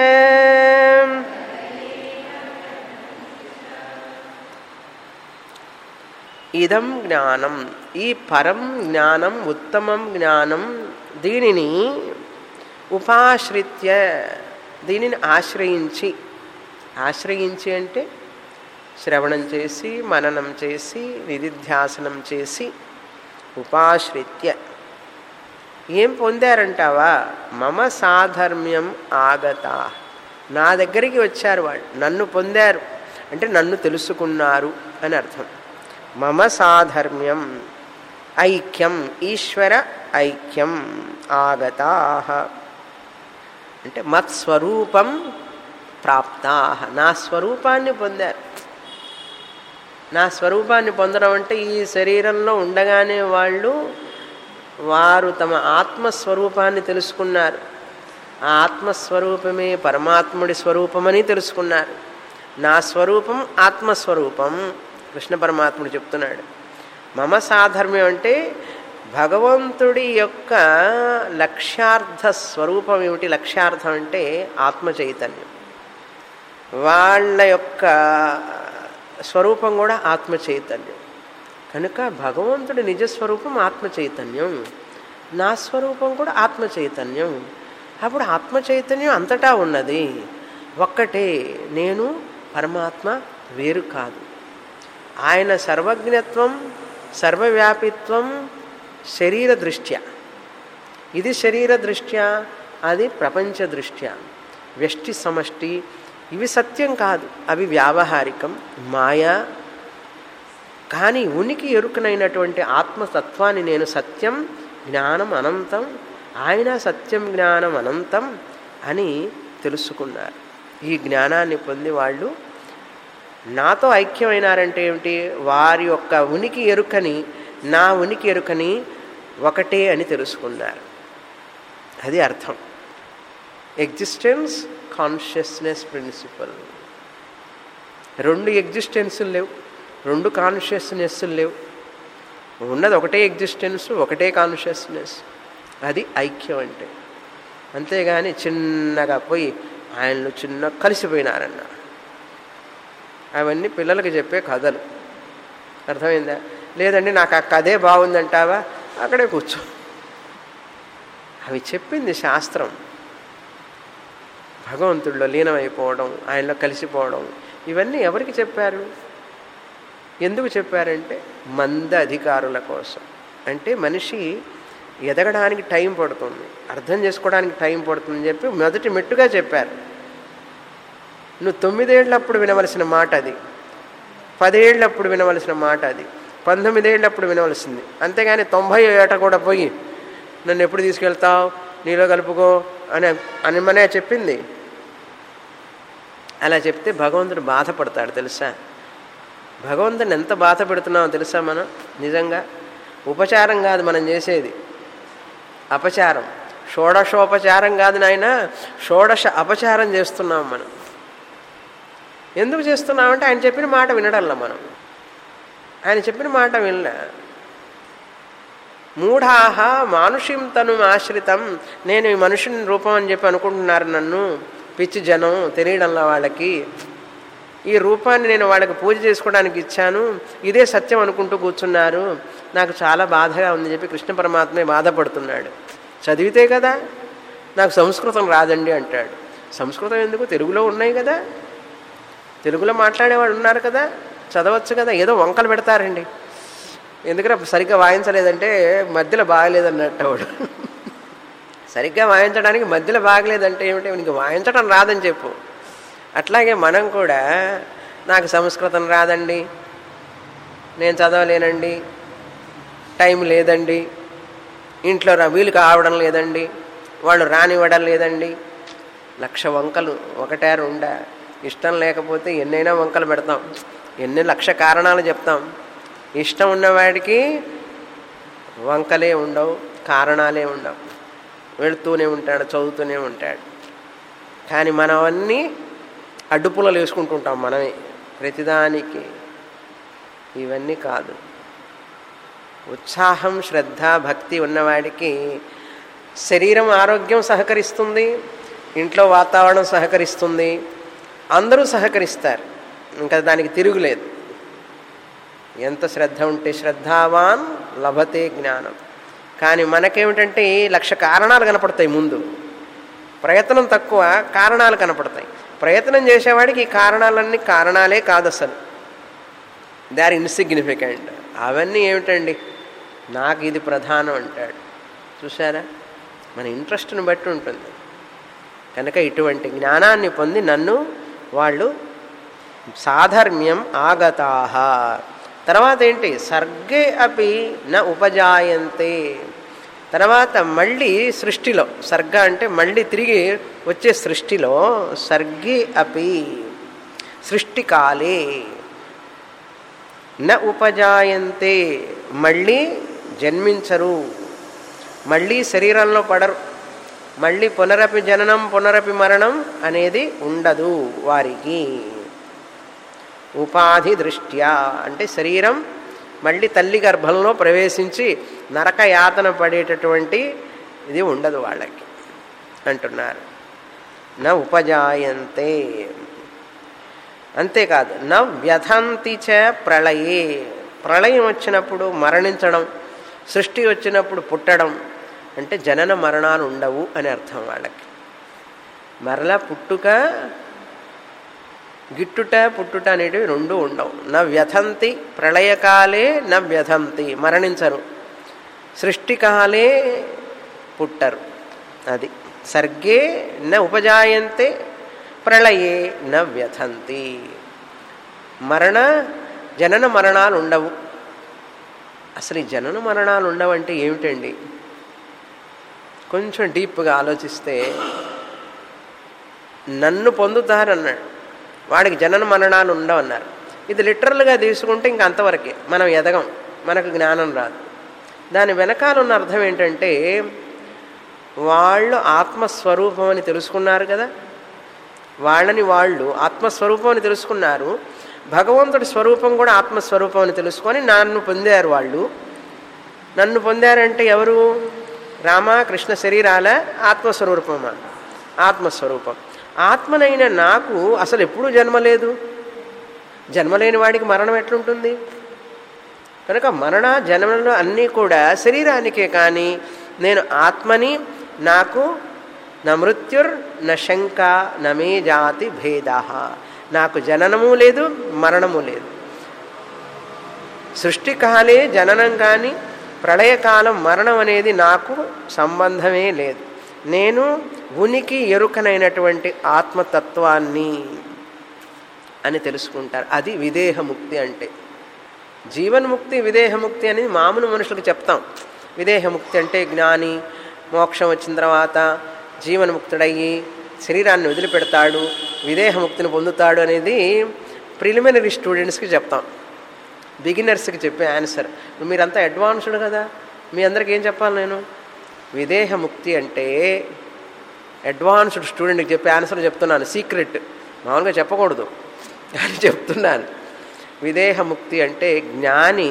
ఇదం జ్ఞానం ఈ పరం జ్ఞానం ఉత్తమం జ్ఞానం దీనిని ఉపాశ్రిత్య దీనిని ఆశ్రయించి ఆశ్రయించి అంటే శ్రవణం చేసి మననం చేసి నిధిధ్యాసనం చేసి ఉపాశ్రిత్య ఏం పొందారంటావా మమ సాధర్మ్యం ఆగత నా దగ్గరికి వచ్చారు వాళ్ళు నన్ను పొందారు అంటే నన్ను తెలుసుకున్నారు అని అర్థం మమ సాధర్మ్యం ఐక్యం ఈశ్వర ఐక్యం ఆగతా అంటే మత్స్వరూపం ప్రాప్తా నా స్వరూపాన్ని పొందారు నా స్వరూపాన్ని పొందడం అంటే ఈ శరీరంలో ఉండగానే వాళ్ళు వారు తమ ఆత్మస్వరూపాన్ని తెలుసుకున్నారు ఆ ఆత్మస్వరూపమే పరమాత్ముడి స్వరూపమని తెలుసుకున్నారు నా స్వరూపం ఆత్మస్వరూపం కృష్ణ పరమాత్ముడు చెప్తున్నాడు మమ సాధర్మ్యం అంటే భగవంతుడి యొక్క లక్ష్యార్థ స్వరూపం ఏమిటి లక్ష్యార్థం అంటే ఆత్మ చైతన్యం వాళ్ళ యొక్క స్వరూపం కూడా ఆత్మ చైతన్యం కనుక భగవంతుడి నిజస్వరూపం ఆత్మ చైతన్యం నా స్వరూపం కూడా ఆత్మ చైతన్యం అప్పుడు ఆత్మ చైతన్యం అంతటా ఉన్నది ఒక్కటే నేను పరమాత్మ వేరు కాదు ఆయన సర్వజ్ఞత్వం సర్వవ్యాపిత్వం శరీర దృష్ట్యా ఇది శరీర దృష్ట్యా అది ప్రపంచ దృష్ట్యా వ్యష్టి సమష్టి ఇవి సత్యం కాదు అవి వ్యావహారికం మాయా కానీ ఉనికి ఎరుకనైనటువంటి ఆత్మతత్వాన్ని నేను సత్యం జ్ఞానం అనంతం ఆయన సత్యం జ్ఞానం అనంతం అని తెలుసుకున్నారు ఈ జ్ఞానాన్ని పొంది వాళ్ళు నాతో ఐక్యమైనారంటే ఏమిటి వారి యొక్క ఉనికి ఎరుకని నా ఉనికి ఎరుకని ఒకటే అని తెలుసుకున్నారు అది అర్థం ఎగ్జిస్టెన్స్ కాన్షియస్నెస్ ప్రిన్సిపల్ రెండు ఎగ్జిస్టెన్సులు లేవు రెండు కాన్షియస్నెస్లు లేవు ఉన్నది ఒకటే ఎగ్జిస్టెన్స్ ఒకటే కాన్షియస్నెస్ అది ఐక్యం అంటే అంతేగాని చిన్నగా పోయి ఆయనలో చిన్న కలిసిపోయినారన్న అవన్నీ పిల్లలకి చెప్పే కథలు అర్థమైందా లేదండి నాకు ఆ కథే బాగుందంటావా అక్కడే కూర్చో అవి చెప్పింది శాస్త్రం భగవంతుడిలో లీనమైపోవడం ఆయనలో కలిసిపోవడం ఇవన్నీ ఎవరికి చెప్పారు ఎందుకు చెప్పారంటే మంద అధికారుల కోసం అంటే మనిషి ఎదగడానికి టైం పడుతుంది అర్థం చేసుకోవడానికి టైం పడుతుందని చెప్పి మొదటి మెట్టుగా చెప్పారు నువ్వు తొమ్మిదేళ్ళప్పుడు వినవలసిన మాట అది పదేళ్ళప్పుడు వినవలసిన మాట అది పంతొమ్మిదేళ్ళప్పుడు వినవలసింది అంతేగాని తొంభై ఏట కూడా పోయి నన్ను ఎప్పుడు తీసుకెళ్తావు నీలో కలుపుకో అని అని మనే చెప్పింది అలా చెప్తే భగవంతుడు బాధపడతాడు తెలుసా భగవంతుని ఎంత బాధ పెడుతున్నామో తెలుసా మనం నిజంగా ఉపచారం కాదు మనం చేసేది అపచారం షోడశోపచారం కాదు నాయన షోడశ అపచారం చేస్తున్నాం మనం ఎందుకు చేస్తున్నామంటే ఆయన చెప్పిన మాట వినడంలా మనం ఆయన చెప్పిన మాట వినలే మూఢాహ మానుషిం తను ఆశ్రితం నేను ఈ మనుషుని రూపం అని చెప్పి అనుకుంటున్నారు నన్ను పిచ్చి జనం తెలియడంలో వాళ్ళకి ఈ రూపాన్ని నేను వాళ్ళకి పూజ చేసుకోవడానికి ఇచ్చాను ఇదే సత్యం అనుకుంటూ కూర్చున్నారు నాకు చాలా బాధగా ఉంది చెప్పి కృష్ణ పరమాత్మే బాధపడుతున్నాడు చదివితే కదా నాకు సంస్కృతం రాదండి అంటాడు సంస్కృతం ఎందుకు తెలుగులో ఉన్నాయి కదా తెలుగులో మాట్లాడేవాడు ఉన్నారు కదా చదవచ్చు కదా ఏదో వంకలు పెడతారండి ఎందుకంటే సరిగ్గా వాయించలేదంటే మధ్యలో బాగలేదన్నట్టు వాడు సరిగ్గా వాయించడానికి మధ్యలో బాగలేదంటే ఏమిటి నీకు వాయించడం రాదని చెప్పు అట్లాగే మనం కూడా నాకు సంస్కృతం రాదండి నేను చదవలేనండి టైం లేదండి ఇంట్లో రా వీలు కావడం లేదండి వాళ్ళు రానివ్వడం లేదండి లక్ష వంకలు ఒకటే రెండా ఇష్టం లేకపోతే ఎన్నైనా వంకలు పెడతాం ఎన్ని లక్ష కారణాలు చెప్తాం ఇష్టం ఉన్నవాడికి వంకలే ఉండవు కారణాలే ఉండవు వెళుతూనే ఉంటాడు చదువుతూనే ఉంటాడు కానీ మనం అన్నీ అడ్డుపుల్లలు వేసుకుంటుంటాం మనమే ప్రతిదానికి ఇవన్నీ కాదు ఉత్సాహం శ్రద్ధ భక్తి ఉన్నవాడికి శరీరం ఆరోగ్యం సహకరిస్తుంది ఇంట్లో వాతావరణం సహకరిస్తుంది అందరూ సహకరిస్తారు ఇంకా దానికి తిరుగులేదు ఎంత శ్రద్ధ ఉంటే శ్రద్ధావాన్ లభతే జ్ఞానం కానీ మనకేమిటంటే లక్ష కారణాలు కనపడతాయి ముందు ప్రయత్నం తక్కువ కారణాలు కనపడతాయి ప్రయత్నం చేసేవాడికి ఈ కారణాలన్నీ కారణాలే కాదు అసలు దే ఆర్ ఇన్సిగ్నిఫికెంట్ అవన్నీ ఏమిటండి నాకు ఇది ప్రధానం అంటాడు చూసారా మన ఇంట్రెస్ట్ని బట్టి ఉంటుంది కనుక ఇటువంటి జ్ఞానాన్ని పొంది నన్ను వాళ్ళు సాధర్మ్యం ఆగతాహ తర్వాత ఏంటి సర్గే అపి న ఉపజాయంతే తర్వాత మళ్ళీ సృష్టిలో సర్గ అంటే మళ్ళీ తిరిగి వచ్చే సృష్టిలో సర్గే అపి సృష్టికాలే న ఉపజాయంతే మళ్ళీ జన్మించరు మళ్ళీ శరీరంలో పడరు మళ్ళీ పునరపి జననం పునరపి మరణం అనేది ఉండదు వారికి ఉపాధి దృష్ట్యా అంటే శరీరం మళ్ళీ తల్లి గర్భంలో ప్రవేశించి నరక యాతన పడేటటువంటి ఇది ఉండదు వాళ్ళకి అంటున్నారు నా ఉపజాయంతే అంతేకాదు నా వ్యథంతి చ ప్రళయే ప్రళయం వచ్చినప్పుడు మరణించడం సృష్టి వచ్చినప్పుడు పుట్టడం అంటే జనన మరణాలు ఉండవు అని అర్థం వాళ్ళకి మరలా పుట్టుక గిట్టుట పుట్టుట అనేటివి రెండు ఉండవు నా వ్యథంతి ప్రళయకాలే నా వ్యథంతి మరణించరు సృష్టికాలే పుట్టరు అది సర్గే న ఉపజాయంతే ప్రళయే న వ్యథంతి మరణ జనన మరణాలు ఉండవు అసలు ఈ జనన మరణాలు ఉండవంటే ఏమిటండి కొంచెం డీప్గా ఆలోచిస్తే నన్ను పొందుతారన్నాడు వాడికి జనన మరణాలు ఉండవన్నారు ఇది లిటరల్గా తీసుకుంటే ఇంక అంతవరకే మనం ఎదగం మనకు జ్ఞానం రాదు దాని వెనకాల ఉన్న అర్థం ఏంటంటే వాళ్ళు ఆత్మస్వరూపం అని తెలుసుకున్నారు కదా వాళ్ళని వాళ్ళు ఆత్మస్వరూపం అని తెలుసుకున్నారు భగవంతుడి స్వరూపం కూడా ఆత్మస్వరూపం అని తెలుసుకొని నన్ను పొందారు వాళ్ళు నన్ను పొందారంటే ఎవరు రామ కృష్ణ శరీరాల ఆత్మస్వరూపమా ఆత్మస్వరూపం ఆత్మనైన నాకు అసలు ఎప్పుడూ జన్మ లేదు జన్మలేని వాడికి మరణం ఎట్లుంటుంది కనుక మరణ జన్మలు అన్నీ కూడా శరీరానికే కానీ నేను ఆత్మని నాకు నా మృత్యుర్ న శంక నమే జాతి భేద నాకు జననము లేదు మరణము లేదు సృష్టికాలే జననం కానీ ప్రళయకాలం మరణం అనేది నాకు సంబంధమే లేదు నేను ఉనికి ఎరుకనైనటువంటి ఆత్మతత్వాన్ని అని తెలుసుకుంటారు అది విదేహముక్తి అంటే జీవన్ముక్తి విదేహముక్తి అనేది మామూలు మనుషులకు చెప్తాం విదేహముక్తి అంటే జ్ఞాని మోక్షం వచ్చిన తర్వాత జీవన్ముక్తుడయ్యి శరీరాన్ని వదిలిపెడతాడు విదేహముక్తిని పొందుతాడు అనేది ప్రిలిమినరీ స్టూడెంట్స్కి చెప్తాం బిగినర్స్కి చెప్పే ఆన్సర్ మీరంతా అడ్వాన్స్డ్ కదా మీ అందరికి ఏం చెప్పాలి నేను విదేహముక్తి అంటే అడ్వాన్స్డ్ స్టూడెంట్కి చెప్పే ఆన్సర్ చెప్తున్నాను సీక్రెట్ మామూలుగా చెప్పకూడదు అని చెప్తున్నాను విదేహముక్తి అంటే జ్ఞాని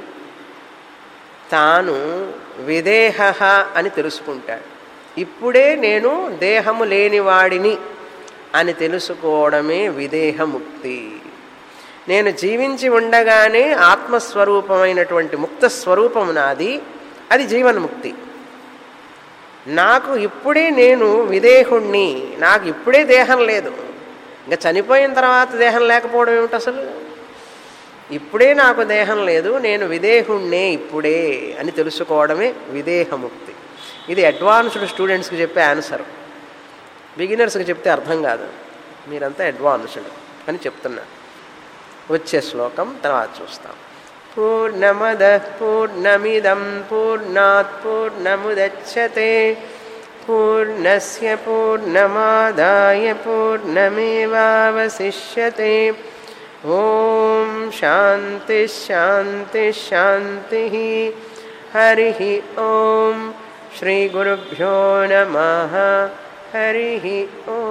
తాను విదేహ అని తెలుసుకుంటాడు ఇప్పుడే నేను దేహము లేనివాడిని అని తెలుసుకోవడమే విదేహముక్తి నేను జీవించి ఉండగానే ఆత్మస్వరూపమైనటువంటి ముక్త స్వరూపము నాది అది జీవన్ముక్తి నాకు ఇప్పుడే నేను విదేహుణ్ణి నాకు ఇప్పుడే దేహం లేదు ఇంకా చనిపోయిన తర్వాత దేహం లేకపోవడం ఏమిటి అసలు ఇప్పుడే నాకు దేహం లేదు నేను విదేహుణ్ణే ఇప్పుడే అని తెలుసుకోవడమే విదేహముక్తి ఇది అడ్వాన్స్డ్ స్టూడెంట్స్కి చెప్పే ఆన్సర్ బిగినర్స్కి చెప్తే అర్థం కాదు మీరంతా అడ్వాన్స్డ్ అని చెప్తున్నా వచ్చే శ్లోకం తర్వాత చూస్తాం పూర్ణమద పూర్ణమిదం పూర్ణాత్ పూర్ణముదచ్చతే పూర్ణస్య పూర్ణమాదాయ పూర్ణమేవావశిష్యతే ఓం శాంతి శాంతి శాంతి హరి ఓం శ్రీ గురుభ్యో నమ హరి ఓం